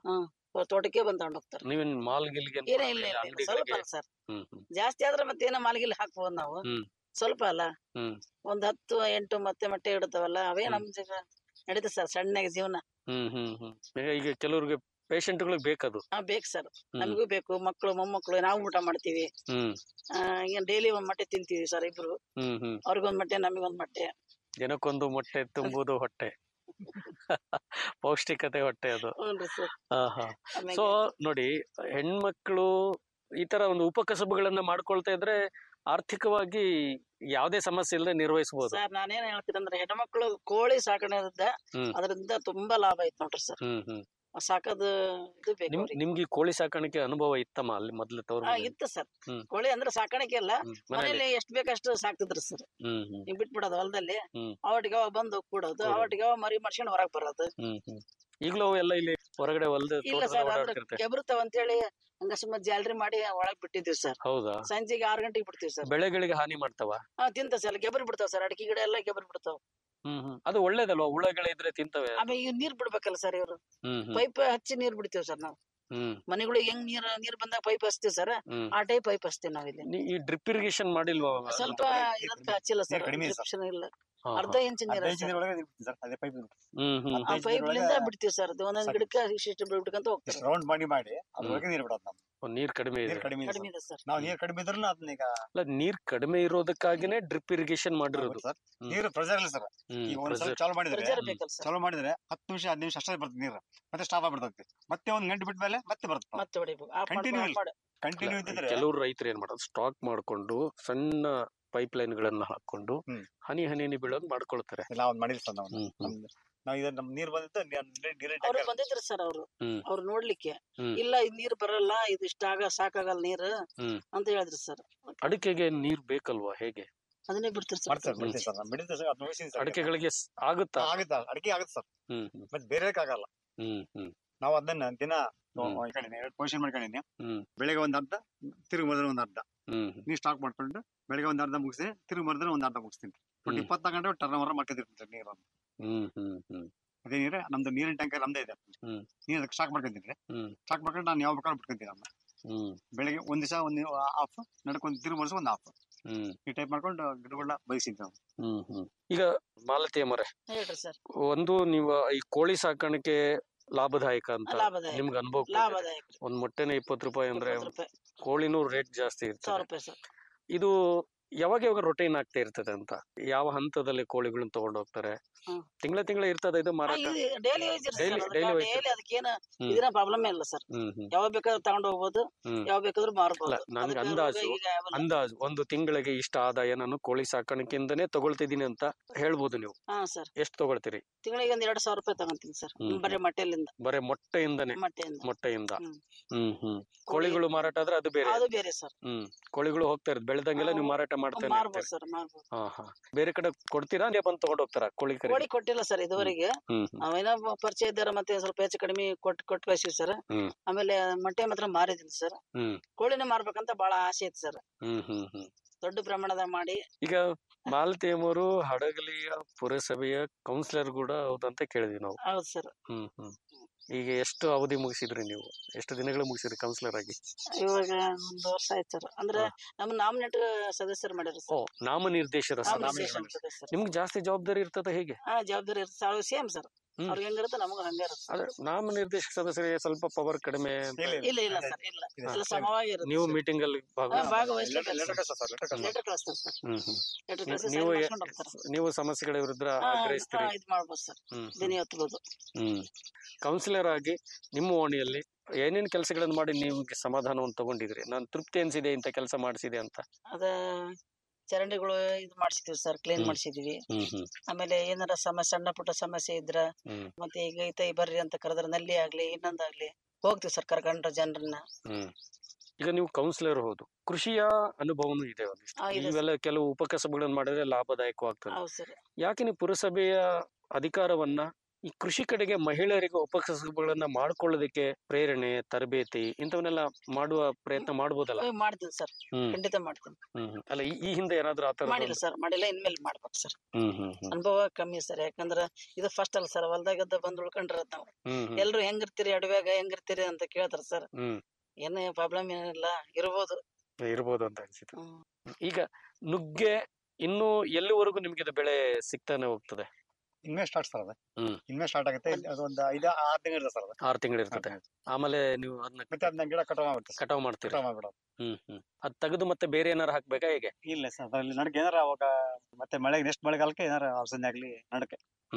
ತೋಟಕ್ಕೆ ಬಂದ್ ತಗೊಂಡ್ ಹೋಗ್ತಾರೆ ನೀವೇನ್ ಮಾಲ್ ಗಿಲ್ಗೆ ಏನೇ ಇಲ್ಲ ಇಲ್ಲ ಇಲ್ಲ, ಸ್ವಲ್ಪ ಅಲ್ಲ ಸರ್ ಹ್ಮ್ ಹ್ಮ್ ಜಾಸ್ತಿ ಆದ್ರೆ ಮತ್ತೆ ಏನೋ ಮಾಲಿಗಿಲ್ ಹಾಕ್ಬೋದು ನಾವು ಹ್ಮ್. ಸ್ವಲ್ಪ ಅಲ್ಲ ಹ್ಮ್ ಒಂದ್ ಹತ್ತು ಎಂಟು ಮತ್ತೆ ಮೊಟ್ಟೆ ಇಡುತ್ತವಲ್ಲ ಅವೇ ಹ್ಮ್. ನಮ್ ಜೀವ ನಡೀತದೆ ಸರ್ ಸಣ್ಣಗೆ ಜೀವನ ಹ್ಮ್ ಹ್ಮ್ ಹ್ಮ್ ಈಗ ಈಗ ಕೆಲವ್ರಿಗೆ ಪೇಷಂಟ್ಗಳಿಗೆ ಬೇಕದು ಹಾ ಬೇಕು ಸರ್ ಹ್ಮ್. ನಮಗೂ ಬೇಕು ಮಕ್ಕಳು ಮೊಮ್ಮಕ್ಕಳು ನಾವು ಊಟ ಮಾಡ್ತೀವಿ ಹ್ಮ್ ಆ, ಈಗ ಡೈಲಿ ಒಂದ್ ಮೊಟ್ಟೆ ತಿಂತೀವಿ ಸರ್ ಇಬ್ರು ಹ್ಮ್ ಹ್ಮ್ ಅವ್ರಿಗೊಂದ್ ಮೊಟ್ಟೆ ನಮಗೊಂದ್ ಮೊಟ್ಟೆ ದಿನಕ್ಕೊಂದು ಮೊಟ್ಟೆ ತುಂಬುವುದು ಹೊಟ್ಟೆ ಪೌಷ್ಟಿಕತೆ ಹೊಟ್ಟೆ ಅದು ಹ್ಞೂ ಸರ್ ಹಾ ಹಾ ಆಮೇಲೆ ಸೊ ನೋಡಿ ಹೆಣ್ಮಕ್ಳು ಈ ತರ ಒಂದು ಉಪಕಸಬುಗಳನ್ನ ಮಾಡ್ಕೊಳ್ತಾ ಇದ್ರೆ ಆರ್ಥಿಕವಾಗಿ ಯಾವುದೇ ಸಮಸ್ಯೆ ಇಲ್ಲದೆ ನಿರ್ವಹಿಸಬಹುದು ಸರ್ ನಾನೇನ್ ಹೇಳ್ತೀನಿ ಅಂದ್ರೆ ಹೆಣ್ಮಕ್ಳು ಕೋಳಿ ಸಾಕಣೆಯಿಂದ ಹ್ಮ್. ಅದರಿಂದ ತುಂಬಾ ಲಾಭ ಐತ್ ನೋಡ್ರಿ ಸರ್ ಹ್ಮ್ ಹ್ಮ್ ಸಾಕೋದು ಇದು ಬೇಕು ನಿಮ್ ಅವ್ರಿಗೆ. ನಿಮ್ಗೆ ಈ ಕೋಳಿ ಸಾಕಾಣಿಕೆ ಅನುಭವ ಇತ್ತಮ್ಮ ಅಲ್ಲಿ ಮೊದ್ಲು ತವ್ರ ಆ, ಇತ್ತು ಸರ್ ಹ್ಮ್. ಕೋಳಿ ಅಂದ್ರೆ ಸಾಕಾಣಿಕೆ ಅಲ್ಲ ಮನೇಲಿ ಮನೇಲಿ ಎಷ್ಟ್ ಬೇಕಷ್ಟು ಸಾಕ್ತಿದ್ರು ಸರ್ ಹ್ಮ್ ಹ್ಮ್ ಹಿಂಗ್ ಬಿಟ್ಬಿಡೋದು ಹೊಲದಲ್ಲಿ ಹ್ಮ್. ಅವಟಿಗೆ ಅವ ಬಂದು ಕೂಡೋದು ಕೂಡೋದು. ಅವಟಿಗೆ ಅವ ಮರಿ ಮಾಡ್ಸ್ಕೊಂಡ್ ಹೊರಗ್ ಬರೋದು ಹ್ಮ್ ಹ್ಮ್ ಈಗಲೂ ಅವೆಲ್ಲ ಇಲ್ಲಿ ಹೊರಗಡೆ ಹೊಲ್ದ ಇಲ್ಲ ತೋಟದಲ್ಲಿ ಸರ್ ಅಂದ್ರೆ ಓಡಾಡ್ತಿರ್ತೆ ಕೆಬರ್ತಾವ ಅಂತೇಳಿ ಹಂಗ ಸುಮ್ಮ ಜಾಲ್ರಿ ಮಾಡಿ ಒಳಗ್ ಬಿಟ್ಟಿದ್ದೀವಿ ಸರ್ ಹೌದಾ ಸಂಜೆಗೆ ಆರ್ ಗಂಟೆಗೆ ಬಿಡ್ತೀವಿ ಸರ್ ಬೆಳೆಗಳಿಗೆ ಹಾನಿ ಮಾಡ್ತಾವ ಹಾ ತಿಂತ ಸರ್ ಗೆಬರ್ ಬಿಡ್ತಾವ ಸರ್ ಅಡಿಕೆ ಗಿಡ ಎಲ್ಲ ಗೆಬರ್ ಬಿಡ್ತಾವ ಹ್ಮ್ ಹ್ಮ್ ಅದು ಒಳ್ಳೇದಲ್ವಾ ಹುಳಗಳೇ ಇದ್ರೆ ತಿಂತವೆ ಆಮೇಲೆ ಇವ್ ನೀರ್ ಬಿಡ್ಬೇಕಲ್ಲ ಸರ್ ಇವ್ರು ಹ್ಮ್ ಹ್ಮ್ ಪೈಪ್ ಹಚ್ಚಿ ನೀರ್ ಬಿಡ್ತೀವಿ ಸರ್ ನಾವು ಹ್ಮ್ ಮನೆಗಳಿಗೆ ಹೆಂಗ್ ನೀರ್ ನೀರ್ ಬಂದಾಗ ಪೈಪ್ ಹಚ್ತೀವಿ ಸರ್ ಹ್ಮ್ ಆ ಟೈಪ್ ಪೈಪ್ ಹಚ್ತೀವಿ ನಾವಿಲ್ಲಿ ನೀ- ಈ ಡ್ರಿಪ್ ಇರಿಗೇಷನ್ ಮಾಡಿಲ್ವಾ ಅವಾಗ? ಸ್ವಲ್ಪ ಇರೋದಕ್ಕೆ ಹಚ್ಚಿಲ್ಲ ಸರ್ ನೀರ್ ಕಡಿಮೆ ಇದೆ ಸರ್. ಡಿಸ್ಕ್ರಿಪ್ಷನ್ ಇಲ್ಲ ಹಾ, ಅರ್ಧ ಹಾ. ಇಂಚ್ ನೀರ್ ಹದಿನೈದು ದಿನದೊಳಗೆ ಇರುತ್ತೆ ಸರ್ ಅದೇ ಪೈಪ್ ಹ್ಮ್ ಹ್ಮ್ ಆ ಹದಿನೈದು ಪೈಪ್ ಲಿಂದ ದಿನದೊಳಗೆ ಬಿಡ್ತೀವಿ ಸರ್ ಒಂದೊಂದ್ ಸಾಕು. ಗಿಡಕ್ಕೆ ಇಷ್ಟಿಷ್ಟು ಬಿಡ್ಬೇಕಂತ ಹೋಗ್ತಾರೆ ರೌಂಡ್ ಮಾಡಿ ಮಾಡಿ ಅದ್ರೊಳಗೆ ನೀರು ಬಿಡೋದು ನಾವು ಒಂದ್ ನೀರ್ ಕಡಿಮೆ ಇದೆ ನೀರು ಕಡಿಮೆ ಇದೆ ಕಡಿಮೆ ಸರ್. ಇದೆ ಸರ್ ನಾವು ನೀರು ಕಡಿಮೆ ಇದ್ರೂ ಅದನ್ನ ಈಗ ಅಲ್ಲ ನೀರ್ ಕಡಿಮೆ ಇರೋದಕ್ಕಾಗಿನೇ ಡ್ರಿಪ್ ಇರಿಗೇಷನ್ ಮಾಡಿರೋದು ಸರ್ ಹ್ಮ್. ನೀರು ಪ್ರೆಷರ್ ಇಲ್ಲ ಸರ್ ಹ್ಮ್ ಈಗ ಒಂದ್ pressure. ಸ್ವಲ್ಪ ಚಾಲು ಮಾಡಿದ್ರೆ ಪ್ರೆಜರ್ ಬೇಕಲ್ಲ ಸರ್ ಚಾಲು ಮಾಡಿದ್ರೆ ಹತ್ತು ನಿಮಿಷ ಹದಿನೈದು ನಿಮಿಷ ಅಷ್ಟೇ ಬರ್ತದೆ ನೀರು ಮತ್ತೆ ಸ್ಟಾಪ್ ಆಗ್ಬಿಡ್ತದೆ ಮತ್ತೆ ಒಂದ್ ಗಂಟೆ ಬಿಟ್ಟ ಮೇಲೆ ಮತ್ತೆ ಬರುತ್ತೆ ಮತ್ತೆ ಹೊಡಿಬೇಕು ಆಫ್ Continue ಮಾಡ್ಕೊಂಡು ಇಲ್ಲ. ಕಂಟಿನ್ಯೂ ಇದ್ದಿದ್ರೆ ಕೆಲವ್ರು ರೈತರು ಏನ್ ಮಾಡೋದು ಸ್ಟಾಕ್ ಮಾಡ್ಕೊಂಡು ಸಣ್ಣ ಪೈಪ್ ಲೈನ್ ಗಳನ್ನ ಹಾಕೊಂಡು ಹ್ಮ್. ಹನಿ ಹನಿ ಹನಿ ಬೀಳೋದು ಮಾಡ್ಕೊಳ್ತಾರೆ ನಾವು ಮಾಡಿಲ್ಲ ಸರ್ ನಾವು ಹ್ಮ್ ಹ್ಮ್ ನಮ್ದು ನಾವು ಇದು ನಮ್ ನೀರು ಬಂದಿತ್ತು ನೀರು ಅವ್ರು ಬಂದಿದ್ರು ಸರ್ ಅವ್ರು ಹ್ಮ್. ಅವ್ರು ನೋಡ್ಲಿಕ್ಕೆ ಹ್ಮ್. ಇಲ್ಲ ಇದ್ ನೀರ್ ಬರಲ್ಲ ಇದು ಇಷ್ಟ ಆಗ ಸಾಕಾಗಲ್ಲ ನೀರು ಹ್ಮ್. ಅಂತ ಹೇಳಿದ್ರು ಸರ್ ಅಡಿಕೆಗೆ ನೀರ್ ಬೇಕಲ್ವಾ ಹೇಗೆ ಅದನ್ನೇ ಬಿಡ್ತಿರ್ ಸರ್ ಮಾಡ್ತಾರೆ ಬಿಡ್ತೀವಿ ಸರ್ ನಾನು ಬಿಡಿದ್ದೆ ಸರ್ ಅದು ಮುಗಿಸಿದ್ದೀನಿ ಸರ್ ಅಡಿಕೆಗಳಿಗೆ ಸ್- ಆಗುತ್ತಾ ಆಗುತ್ತಾ ಅಡಿಕೆ ಆಗುತ್ತೆ ಸರ್ ಹ್ಮ್ ಹ್ಮ್ ಮತ್ತೆ ಬೇರೆ ಆಗಲ್ಲ ಹ್ಮ್ ಹ್ಮ್ ನಾವು ಅದನ್ನ ದಿನ ಹ್ಮ್. ಎರಡು ಪೊಸಿಷನ್ ಮಾಡ್ಕೊಂಡಿನಿ ಹ್ಮ್ ಬೆಳಿಗ್ಗೆ ಒಂದ್ ಅರ್ಧ ತಿರುಗಿ ಮರದ ಒಂದ್ ಅರ್ಧ ಹ್ಮ್ ಹ್ಮ್ ನೀರ್ ಸ್ಟಾಕ್ ಮಾಡ್ಕೊಂಡು ಬೆಳಿಗ್ಗೆ ಒಂದ್ ಅರ್ಧ ಮುಗಿಸ್ತೀನಿ ತಿರುಗಿ ಮರದ್ರೆ ಒಂದ್ ಅರ್ಧ ಮುಗಿಸ್ತೀನಿ ಒಟ್ಟು ಹ್ಮ್. ಇಪ್ಪತ್ತ ಗಂಟೆ ಟರ್ನ್ ಓವರ್ ಮಾಡ್ಕೊಂಡಿರ್ತೀನಿ ನೀರನ್ನು ಹ್ಮ್ ಹ್ಮ್ ಹ್ಮ್ ಅದೇ ನೀರೇ ನಮ್ದು ನೀರಿನ ಟ್ಯಾಂಕರ್ ನಮ್ದೇ ಇದೆ ಹ್ಮ್. ನೀರ್ ಸ್ಟಾಕ್ ಮಾಡ್ಕೊಂತೀನಿ ಹ್ಮ್ ಸ್ಟಾಕ್ ಮಾಡ್ಕೊಂಡು ನಾನು ಯಾವ ಬೇಕಾದ್ರೂ ಬಿಟ್ಕೊಂತೀನಿ ಅದನ್ನ ಹ್ಮ್ ಬೆಳಿಗ್ಗೆ ಒಂದ್ ದಿವಸ ಒಂದ್ ಆಫ್ ನಡ್ಕೊಂಡ್ ತಿರುಗಿ ಮರ್ಸ ಒಂದ್ ಆಫ್ ಹ್ಮ್ ಈ ಟೈಪ್ ಮಾಡ್ಕೊಂಡು ಗಿಡಗಳನ್ನ ಬಯಸಿದ್ವಿ ನಾವು ಹ್ಮ್ ಹ್ಮ್ ಈಗ ಮಾಲತಿಯ ಮರೆ ಹೇಳ್ರಿ ಸರ್ ಒಂದು ನೀವು ಈ ಕೋಳಿ ಸಾಕಾಣಿಕೆ ಲಾಭದಾಯಕ ಅಂತ ಲಾಭದಾಯಕ ನಿಮ್ಗೆ ಅನುಭವ ಲಾಭದಾಯಕ ಒಂದ್ ಮೊಟ್ಟೆನೆ ಇಪ್ಪತ್ತು ರೂಪಾಯಿ ಅಂದ್ರೆ ಇಪ್ಪತ್ತು ರೂಪಾಯಿ ಕೋಳಿನೂ ರೇಟ್ ಜಾಸ್ತಿ ಸಾವಿರ ಇರ್ತದೆ ರೂಪಾಯಿ ಸರ್ ಇದು ಯಾವಾಗ ಯಾವಾಗ ರೊಟೀನ್ ಆಗ್ತಾ ಇರ್ತದೆ ಅಂತ ಯಾವ ಹಂತದಲ್ಲಿ ಕೋಳಿಗಳನ್ನ ತಗೊಂಡ್ ಹೋಗ್ತಾರೆ ಹ್ಮ್. ತಿಂಗಳ ತಿಂಗಳ ಇರ್ತದ ಇದು ಮಾರಾಟ daily use Daily- daily wage daily ಅದಕ್ಕೇನ ಹ್ಮ್. ಇದನ್ನ ಪ್ರಾಬ್ಲಮ್ ಇಲ್ಲ ಸರ್ ಹ್ಮ್ ಹ್ಮ್ ಯಾವಾಗ ಬೇಕಾದ್ರೂ ತಗೊಂಡ್ ಹೋಗ್ಬೋದು ಹ್ಮ್. ಯಾವಾಗ ಬೇಕಾದ್ರೂ ಮಾರ್ಬೋದು ಅಲ್ಲ, ನನ್ಗೆ ಅದಕ್ಕೆ ಅಂದಾಜು- ರೋಗ ಈಗ ಯಾವಲ್ಲ. ಅಂದಾಜು ಒಂದು ತಿಂಗಳಿಗೆ ಇಷ್ಟ ಆದಾಯ ನಾನು ಕೋಳಿ ಸಾಕಾಣಿಕೆಯಿಂದನೇ ತಗೊಳ್ತಿದ್ದೀನಿ ಅಂತ ಹೇಳ್ಬೋದು ನೀವು ಹಾ ಸರ್ ಎಷ್ಟು ತಗೊಳ್ತೀರಿ ತಿಂಗಳಿಗೆ ಒಂದ್ ಎರಡ್ ಸಾವಿರ ರೂಪಾಯಿ ತಗೊಂತೀನಿ ಸರ್ ಹ್ಮ್. ಬರೀ ಮೊಟ್ಟೆಲಿಂದ ಬರೇ ಮೊಟ್ಟೆಯಿಂದನೇ ಮೊಟ್ಟೆಯಿಂದ ಮೊಟ್ಟೆಯಿಂದ ಹ್ಮ್. ಹ್ಮ್ ಹ್ಮ್ ಕೋಳಿಗಳು ಮಾರಾಟ ಆದ್ರೆ ಅದು ಬೇರೆ ಅದು ಬೇರೆ ಸರ್ ಹ್ಮ್ ಕೋಳಿಗಳು ಹೋಗ್ತಾ ಇರೋದು ಬೆಳೆದಂಗೆಲ್ಲ ನೀವು ಮಾರಾಟ ಮಾಡ್ತೇನೆ ಮಾರ್ಬೋದು ಸರ್ ಮಾರ್ಬೋದು ಹಾ ಹಾ ಬೇರೆ ಕಡೆ ಕೊಡ್ತೀರಾ ನೀವು ಬಂದು ತಗೊಂಡ್ ಹೋಗ್ತಾರ ಕೋಳಿ ಕರಿ ಕೋಳಿ ಕೊಟ್ಟಿಲ್ಲ ಸರ್ ಇದುವರೆಗೆ ಹ್ಮ್ ಹ್ಮ್ ಅವೇನೋ ಪರಿಚಯ ಇದ್ದಾರ ಮತ್ತೆ ಸ್ವಲ್ಪ ಹೆಚ್ಚು ಕಡಿಮೆ ಕೊಟ್ಟು ಕೊಟ್ಟು ಕಳ್ಸಿವಿ ಸರ್ ಹ್ಮ್. ಆಮೇಲೆ ಮೊಟ್ಟೆ ಮಾತ್ರ ಮಾರಿದೀನಿ ಸರ್ ಹ್ಮ್ ಕೋಳಿನೇ ಮಾರ್ಬೇಕಂತ ಬಹಳ ಆಸೆ ಐತಿ ಸರ್ ಹ್ಮ್ ಹ್ಮ್ ಹ್ಮ್ ದೊಡ್ಡ ಪ್ರಮಾಣದಾಗ ಮಾಡಿ ಈಗ ಮಾಲತಿ ಅವರು ಹಡಗಲಿಯ ಪುರಸಭೆಯ ಕೌನ್ಸಿಲರ್ ಕೂಡ ಹೌದಂತ ಕೇಳಿದ್ವಿ ನಾವು ಹೌದು ಸರ್ ಹ್ಮ್ ಹ್ಮ್ ಈಗ ಎಷ್ಟು ಅವಧಿ ಮುಗಿಸಿದ್ರಿ ನೀವು ಎಷ್ಟು ದಿನಗಳು ಮುಗಿಸಿದ್ರಿ ಕೌನ್ಸಿಲರ್ ಆಗಿ ಇವಾಗ ಒಂದು ವರ್ಷ ಆಯ್ತು ಸರ್ ಅಂದ್ರೆ ನಮ್ಮ ನಾಮಿನೇಟ್ ಸದಸ್ಯರು ಮಾಡ್ಯಾರ ಓ ಸರ್ ನಾಮನಿರ್ದೇಶರ ಸಭೆ. ನಾಮಿನೇಷನ್ ಸದಸ್ಯರು ನಿಮ್ಗೆ ಜಾಸ್ತಿ ಜವಾಬ್ದಾರಿ ಇರ್ತದ ಹೇಗೆ ಹಾ ಜವಾಬ್ದಾರಿ ಇರುತ್ತೆ ಸೇಮ್ ಸರ್ ಹ್ಮ್. ಅವ್ರಿಗೆ ಹೆಂಗಿರುತ್ತೆ ನಮಗೂ ಹಂಗೆ ಇರುತ್ತೆ ಅದೇ ನಾಮನಿರ್ದೇಶಕ ಸದಸ್ಯರಿಗೆ ಸ್ವಲ್ಪ ಪವರ್ ಕಡಿಮೆ ಅಂತ ಇಲ್ಲ, ಇಲ್ಲ ಇಲ್ಲ ಸರ್ ಇಲ್ಲ ಇದೆ. ಎಲ್ಲ ಸಮವಾಗಿ ಇರುತ್ತೆ ನೀವು ಮೀಟಿಂಗ್ ಅಲ್ಲಿ ಹಾ, ಭಾಗವಹಿಸಿ ಭಾಗವಹಿಸ್ಲಿಕ್ಕೆ ಲೆಟರ್ ಕಳ್ಸ ಸರ್ ಲೆಟರ್ ಕಳ್ಸ ಲೆಟರ್ ಕಳಿಸ್ತಾರೆ ಸರ್ ಹ್ಮ್ ಹ್ಮ್ ಲೆಟರ್ ನೀವು- ಕಳಿಸಿ ನೀವು sign ಎ- ಮಾಡ್ಸ್ಕೊಂಡು ಹೋಗ್ತಾರೆ ನೀವು ಸಮಸ್ಯೆಗಳ ವಿರುದ್ಧ ಹಾ, ಹಾ, ಆಗ್ರಹಿಸ್ತೀರಿ ಇದು ಮಾಡ್ಬೋದು ಸರ್ ಹ್ಮ್ ದಿನ ಹೊತ್ಬೋದು ಹ್ಮ್ ಕೌನ್ಸಿಲರ್ ಆಗಿ ನಿಮ್ಮ ಓಣಿಯಲ್ಲಿ ಏನೇನ್ ಕೆಲಸಗಳನ್ನು ಮಾಡಿ ನಿಮ್ಗೆ ಸಮಾಧಾನವನ್ನು ತಗೊಂಡಿದ್ರಿ ನಾನು ತೃಪ್ತಿ ಅನ್ಸಿದೆ ಇಂತ ಕೆಲಸ ಮಾಡಿಸಿದೆ ಅಂತ ಅದ ಚರಂಡಿಗಳು ಇದು ಮಾಡ್ಸಿದ್ವಿ ಸರ್ ಕ್ಲೀನ್ ಹ್ಮ್. ಮಾಡ್ಸಿದ್ವಿ ಹ್ಮ್ ಹ್ಮ್ ಆಮೇಲೆ ಏನಾರ ಸಮಸ್ಯೆ ಸಣ್ಣ ಪುಟ್ಟ ಸಮಸ್ಯೆ ಇದ್ರ ಹ್ಮ್ ಮತ್ತೆ ಈಗ ಐತೆ ಬರ್ರಿ ಅಂತ ಕರೆದ್ರ ನಲ್ಲಿ ಆಗ್ಲಿ ಇನ್ನೊಂದಾಗ್ಲಿ ಹೋಗ್ತೀವಿ ಸರ್ ಕರ್ಕೊಂಡ್ರ ಜನರನ್ನ ಹ್ಮ್ ಈಗ ನೀವು ಕೌನ್ಸಿಲರ್ ಹೌದು ಕೃಷಿಯ ಅನುಭವನೂ ಇದೆ ಒಂದಿಷ್ಟು ಹಾ, ಇದೆ ಸರ್. ಇವೆಲ್ಲ ಕೆಲವು ಉಪಕಸಬುಗಳನ್ನು ಮಾಡಿದ್ರೆ ಲಾಭದಾಯಕವಾಗ್ತದೆ ಹೌದು ಸರ್ ಯಾಕೆ ನೀವು ಪುರಸಭೆಯ ಅಧಿಕಾರವನ್ನ ಈ ಕೃಷಿ ಕಡೆಗೆ ಮಹಿಳೆಯರಿಗೆ ಉಪಕಸಬುಗಳನ್ನ ಮಾಡ್ಕೊಳ್ಳೋದಕ್ಕೆ ಪ್ರೇರಣೆ ತರಬೇತಿ ಇಂಥವನ್ನೆಲ್ಲ ಮಾಡುವ ಪ್ರಯತ್ನ ಮಾಡ್ಬೋದಲ್ಲ ಏ, ಮಾಡ್ತೀನಿ ಸರ್ ಹ್ಮ್ ಖಂಡಿತ ಮಾಡ್ತೀನಿ ಹ್ಮ್ ಹ್ಮ್. ಅಲ್ಲ ಈ- ಈ ಹಿಂದೆ ಏನಾದ್ರೂ ಆತರ ಮಾಡಿಲ್ಲ ಸರ್ ಮಾಡಿಲ್ಲ ಇನ್ಮೇಲೆ ಮಾಡ್ಬೇಕು ಸರ್ ಹ್ಮ್ ಹ್ಮ್ ಹ್ಮ್ ಅನುಭವ ಕಮ್ಮಿ ಸರ್ ಯಾಕಂದ್ರ ಇದು ಫಸ್ಟ್ ಅಲ್ಲ ಸರ್ ಹೊಲ್ದಾಗದ ಬಂದ್ ಉಳ್ಕೊಂಡ್ರದ್ ನಾವು ಹ್ಮ್ ಹ್ಮ್ ಎಲ್ರು ಹೆಂಗಿರ್ತೀರಿ ಅಡವ್ಯಾಗ ಹೆಂಗಿರ್ತೀರಿ ಅಂತ ಕೇಳ್ತಾರ ಸರ್ ಹ್ಮ್ ಏನೇ ಪ್ರಾಬ್ಲಮ್ ಏನಿಲ್ಲ ಇರ್ಬೋದು ಇರ್ಬೋದು ಅಂತ ಅನ್ಸಿತ್ತು ಹ್ಮ್. ಈಗ ನುಗ್ಗೆ ಇನ್ನು ಎಲ್ಲಿವರೆಗೂ ನಿಮ್ಗೆ ಇದು ಬೆಳೆ ಸಿಗ್ತಾನೆ ಹೋಗ್ತದೆ ಇನ್ವೇ ಸ್ಟಾರ್ಟ್ ಸರ್ ಅದು ಹ್ಮ್. ಇನ್ವೇ ಸ್ಟಾರ್ಟ್ ಆಗುತ್ತೆ ಅದೊಂದು ಐದು ಆರು ತಿಂಗಳು ಇರುತ್ತೆ ಸರ್ ಅದು ಆರು ತಿಂಗಳು ಇರ್ತದೆ ಆಮೇಲೆ ನೀವು ಅದನ್ನ ಮತ್ತೆ ಅದನ್ನ ಗಿಡ ಕಟಾವ್ ಆಗುತ್ತೆ ಸರ್ ಕಟಾವ್ ಮಾಡ್ತೀರಿ ಕಟಾವ್ ಮಾಡ್ಬಿಡೋದು ಹ್ಮ್ ಹ್ಮ್ ಅದ್ ತೆಗೆದು ಮತ್ತೆ ಬೇರೆ ಏನಾರು ಹಾಕ್ಬೇಕಾ ಹೇಗೆ ಇಲ್ಲ ಸರ್ ಅದ್ರಲ್ಲಿ ನಡಕ್ಕೆ ಏನಾರ ಅವಾಗ ಮತ್ತೆ ಮಳೆಗೆ ನೆಕ್ಸ್ಟ್ ಮಳೆಗಾಲಕ್ಕೆ ಏನಾರ ಔಷಧಿ ಆಗ್ಲಿ ನಡಕ್ಕೆ